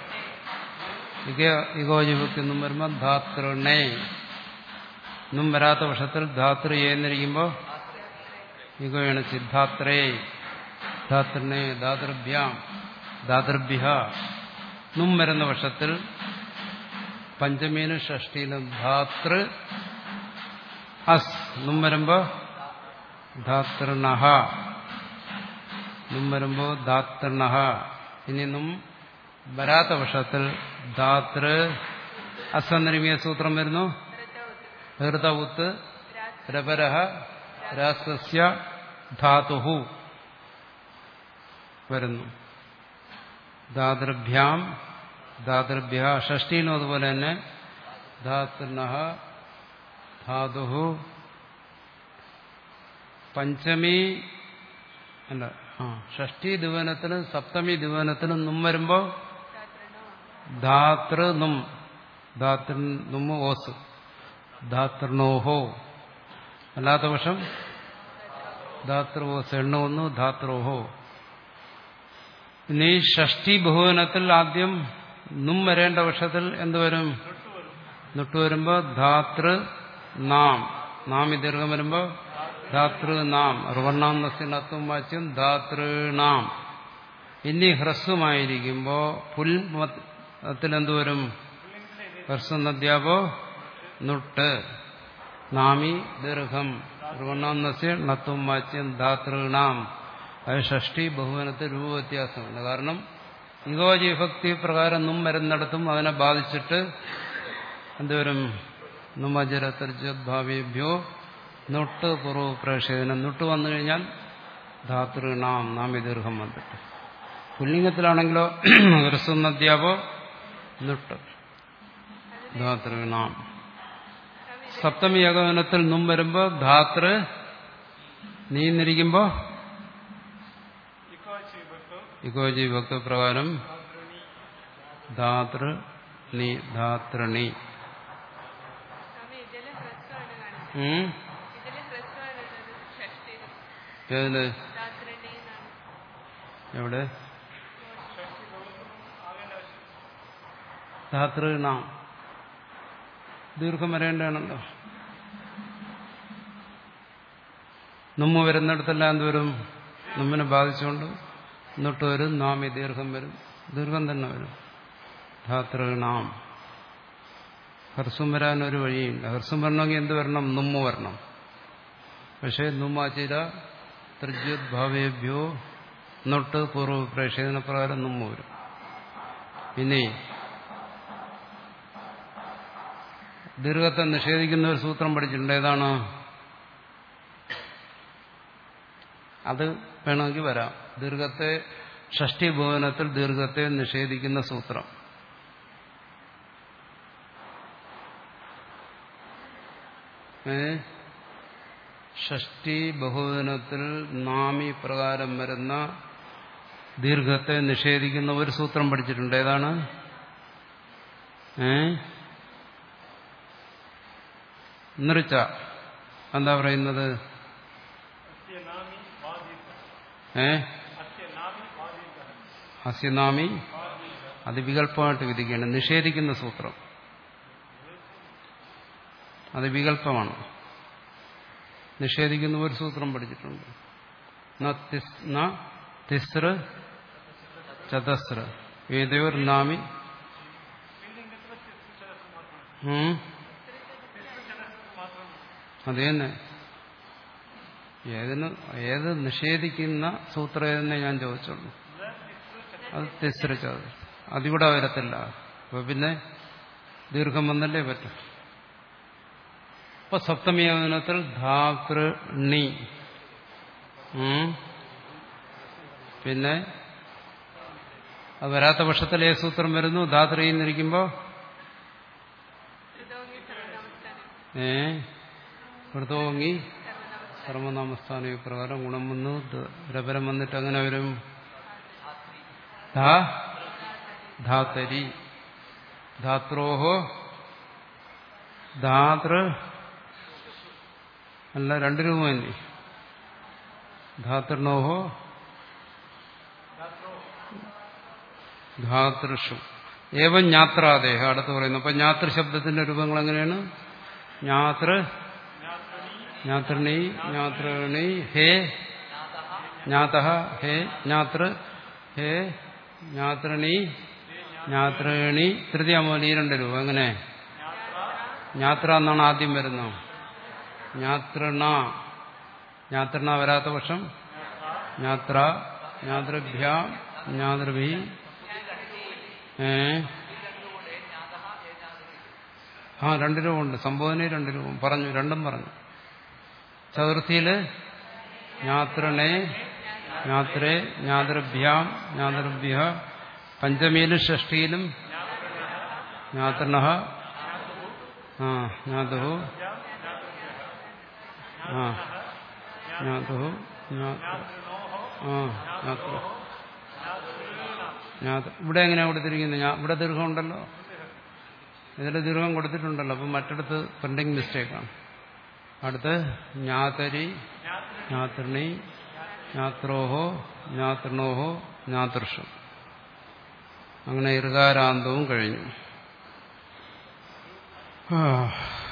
ഇഗോജിഭക്തി എന്നും വരുമ്പോൾ ധാതൃണേ എന്നും വരാത്ത വർഷത്തിൽ ധാതൃ എന്നിരിക്കുമ്പോൾ ഇഗോയാണ് സിദ്ധാത്രേ ധാതൃണേ ധാതൃഭ്യാം ധാതൃഭ്യ നും വരുന്ന വർഷത്തിൽ പഞ്ചമീനും ഷഷ്ടിയിലും ധാതൃ അസ് നും വരുമ്പോ ധാതൃണഹ നും വരുമ്പോ ധാതൃണഹ ഇനി നും വരാത്ത വർഷത്തിൽ ധാതൃ അസന്നിരിമിയ സൂത്രം വരുന്നു ഹൃതവുത്ത് രപരഹ രാസസ്യ ധാതുഹു വരുന്നു ധാതൃഭ്യാം ധാതൃഭ്യ ഷഷ്ടിയിലും അതുപോലെ തന്നെ ധാതൃണഹ ധാതുഹു പഞ്ചമി അല്ല ആ ഷഷ്ടി ദിവനത്തിലും സപ്തമി ദിവനത്തിലും നും വരുമ്പോ ധാതൃ നും ധാതൃ നുമ്മ ഓസ് ധാതൃണോഹോ അല്ലാത്ത പക്ഷം ധാതൃവോസ് എണ്ണ ഒന്ന് ധാത്രോഹോ ഇനി ഷഷ്ടി ബഹുവനത്തിൽ ആദ്യം നും വരേണ്ട വർഷത്തിൽ എന്തുവരും നുട്ട് വരുമ്പോ ധാതൃ നാം നാം ഈ ദീർഘം വരുമ്പോ ധാതൃ നാം റുവർണാം നസ്യനത്വം വാച്യം ധാതൃണാം ഇനി ഹ്രസ്വമായിരിക്കുമ്പോ പുൽമത്തിൽ എന്തുവരും ഹ്രസ്വം നദ്യാപോ നുട്ട് നാമി ദീർഘം റുവർണാം നസ്യ നത്വം വാച്യം ധാതൃണാം അത് ഷഷ്ടി ബഹുവനത്തിൽ രൂപവ്യത്യാസമുണ്ട് കാരണം ഇഗോജി വിഭക്തി പ്രകാരം നും വരുന്നിടത്തും അതിനെ ബാധിച്ചിട്ട് എന്തുവരും നുമജരത്തർജ്യോദ്ഭാവേഭ്യോ നൊട്ട് പൂർവ്വ പ്രേക്ഷകനം നൊട്ട് വന്നു കഴിഞ്ഞാൽ ധാതൃണാം നാമി ദീർഘം വന്നിട്ട് പുല്ലിംഗത്തിലാണെങ്കിലോ ഹ്രസ്വനദ്യാപോ നൊട്ട് ധാതൃണാം സപ്തമി ഏകവനത്തിൽ നും വരുമ്പോ ധാതൃ നീന്നിരിക്കുമ്പോ ഇക്കോജി ഭക്ത പ്രകാരം ധാതൃ നീ ധാതൃണി സ്വാമി ഇതില് ഹ്രസ്വമാണ് കാണിച്ചത് ഉം? ഇതില് ഹ്രസ്വമാണ് ഉള്ളത് ഷഷ്ടിയില് ഏതില് ധാത്രണി എന്നാണ് എവിടെ ധാതൃണാം ദീർഘം വരേണ്ടതാണല്ലോ നമ്മ വരുന്നിടത്തെല്ലാം എന്ത് വരും നമ്മിനെ ബാധിച്ചുകൊണ്ട് എന്നിട്ട് വരും നാമി ദീർഘം വരും ദീർഘം തന്നെ വരും ധാതൃണാം ഹർസം വരാൻ ഒരു വഴിയില്ല ഹർസം വരണമെങ്കിൽ എന്ത് വരണം നുമ്മ വരണം പക്ഷേ നുമ്മാചിര ത്രിജ്യോദ്ഭാവേഭ്യോ നൊട്ട് പൂർവ്വ പ്രേക്ഷകന പ്രകാരം നുമ്മ വരും പിന്നെ ദീർഘത്തെ നിഷേധിക്കുന്ന ഒരു സൂത്രം പഠിച്ചിട്ടുണ്ട് ഏതാണ് അത് വേണമെങ്കിൽ വരാം ദീർഘത്തെ ഷഷ്ടി ഭുവനത്തിൽ ദീർഘത്തെ നിഷേധിക്കുന്ന സൂത്രം ഏ ഷഷ്ടി ബഹുവനത്തിൽ നാമി പ്രകാരം വരുന്ന ദീർഘത്തെ നിഷേധിക്കുന്ന ഒരു സൂത്രം പഠിച്ചിട്ടുണ്ട് ഏതാണ് ഏ നിർച്ച എന്താ പറയുന്നത് ഏ അസ്യനാമി അത് വികല്പമായിട്ട് വിധിക്കുകയാണ് നിഷേധിക്കുന്ന സൂത്രം അത് വികല്പമാണ് നിഷേധിക്കുന്ന ഒരു സൂത്രം പഠിച്ചിട്ടുണ്ട് ന തിസ്- ന തിസ്ര ചതസ്ര ഏതോർ നാമി ഉം. അത് തന്നെ ഏതിന് ഏത് നിഷേധിക്കുന്ന സൂത്രം ഏതെന്നെ ഞാൻ ചോദിച്ചുള്ളൂ അത് തിസ്രച്ചത് അതിവിടെ വരത്തില്ല അപ്പൊ പിന്നെ ദീർഘം വന്നല്ലേ പറ്റും ഇപ്പൊ സപ്തമിയോജനത്തിൽ ധാകൃണി ഉം. പിന്നെ അത് വരാത്ത പക്ഷത്തിൽ ഏ സൂത്രം വരുന്നു ധാത്രിന്നിരിക്കുമ്പോ ഋതോങ്ങി സർവനാമസ്ഥാനം ഏ വൃതോങ്ങി സർവനാമസ്ഥാന പ്രകാരം ഗുണം വന്നു ദ- രപരം വന്നിട്ട് അങ്ങനെ വരും ധാ ധാതരി ധാത്രോഹോ ധാതൃ അല്ല രണ്ട് രൂപ തന്നെ ധാതൃണോഹോ ധാതൃഷു ഏവം ജ്ഞാത്രാദേഹ അടുത്ത് പറയുന്നു അപ്പൊ ജ്ഞാതൃ ശബ്ദത്തിന്റെ രൂപങ്ങൾ എങ്ങനെയാണ് ജ്ഞാതൃ ജ്ഞാതൃണി ജ്ഞാതൃണി ഹേ ജ്ഞാത ഹേ ജ്ഞാതൃ ഹേ ജ്ഞാതൃണി ജ്ഞാതൃണി തൃതീയമോൽ ഈ രണ്ട് രൂപ എങ്ങനെ ജ്ഞാത്ര എന്നാണ് ആദ്യം വരുന്നത് ജ്ഞാതൃണ ജ്ഞാതൃണ വരാത്ത പക്ഷം ജ്ഞാത്ര ജ്ഞാതൃഭ്യ ജ്ഞാതൃഭി ഏ ആ രണ്ട് രൂപമുണ്ട് സംബോധന രണ്ട് രൂപം പറഞ്ഞു രണ്ടും പറഞ്ഞു ചതുർത്ഥിയില് ജ്ഞാതൃണേ ജ്ഞാത്രേ ജ്ഞാതൃഭ്യാം ജ്ഞാതൃഭ്യ പഞ്ചമിയിലും ഷഷ്ടിയിലും ജ്ഞാതൃണ ആ ജ്ഞാതു ആ ജ്ഞാതു ആ ജ്ഞാതു ജ്ഞാത ഇവിടെ എങ്ങനെയാ കൊടുത്തിരിക്കുന്നത് ഞാൻ ഇവിടെ ദീർഘം ഉണ്ടല്ലോ ഇതിൽ ദീർഘം കൊടുത്തിട്ടുണ്ടല്ലോ അപ്പം മറ്റിടത്ത് പ്രിന്റിംഗ് മിസ്റ്റേക്കാണ് അടുത്ത് ജ്ഞാതരി ജ്ഞാതൃണി ജ്ഞാത്രോഹോ ജ്ഞാതൃണോഹോ ജ്ഞാതൃഷു അങ്ങനെ ഇറുകാരാന്തവും കഴിഞ്ഞു ആ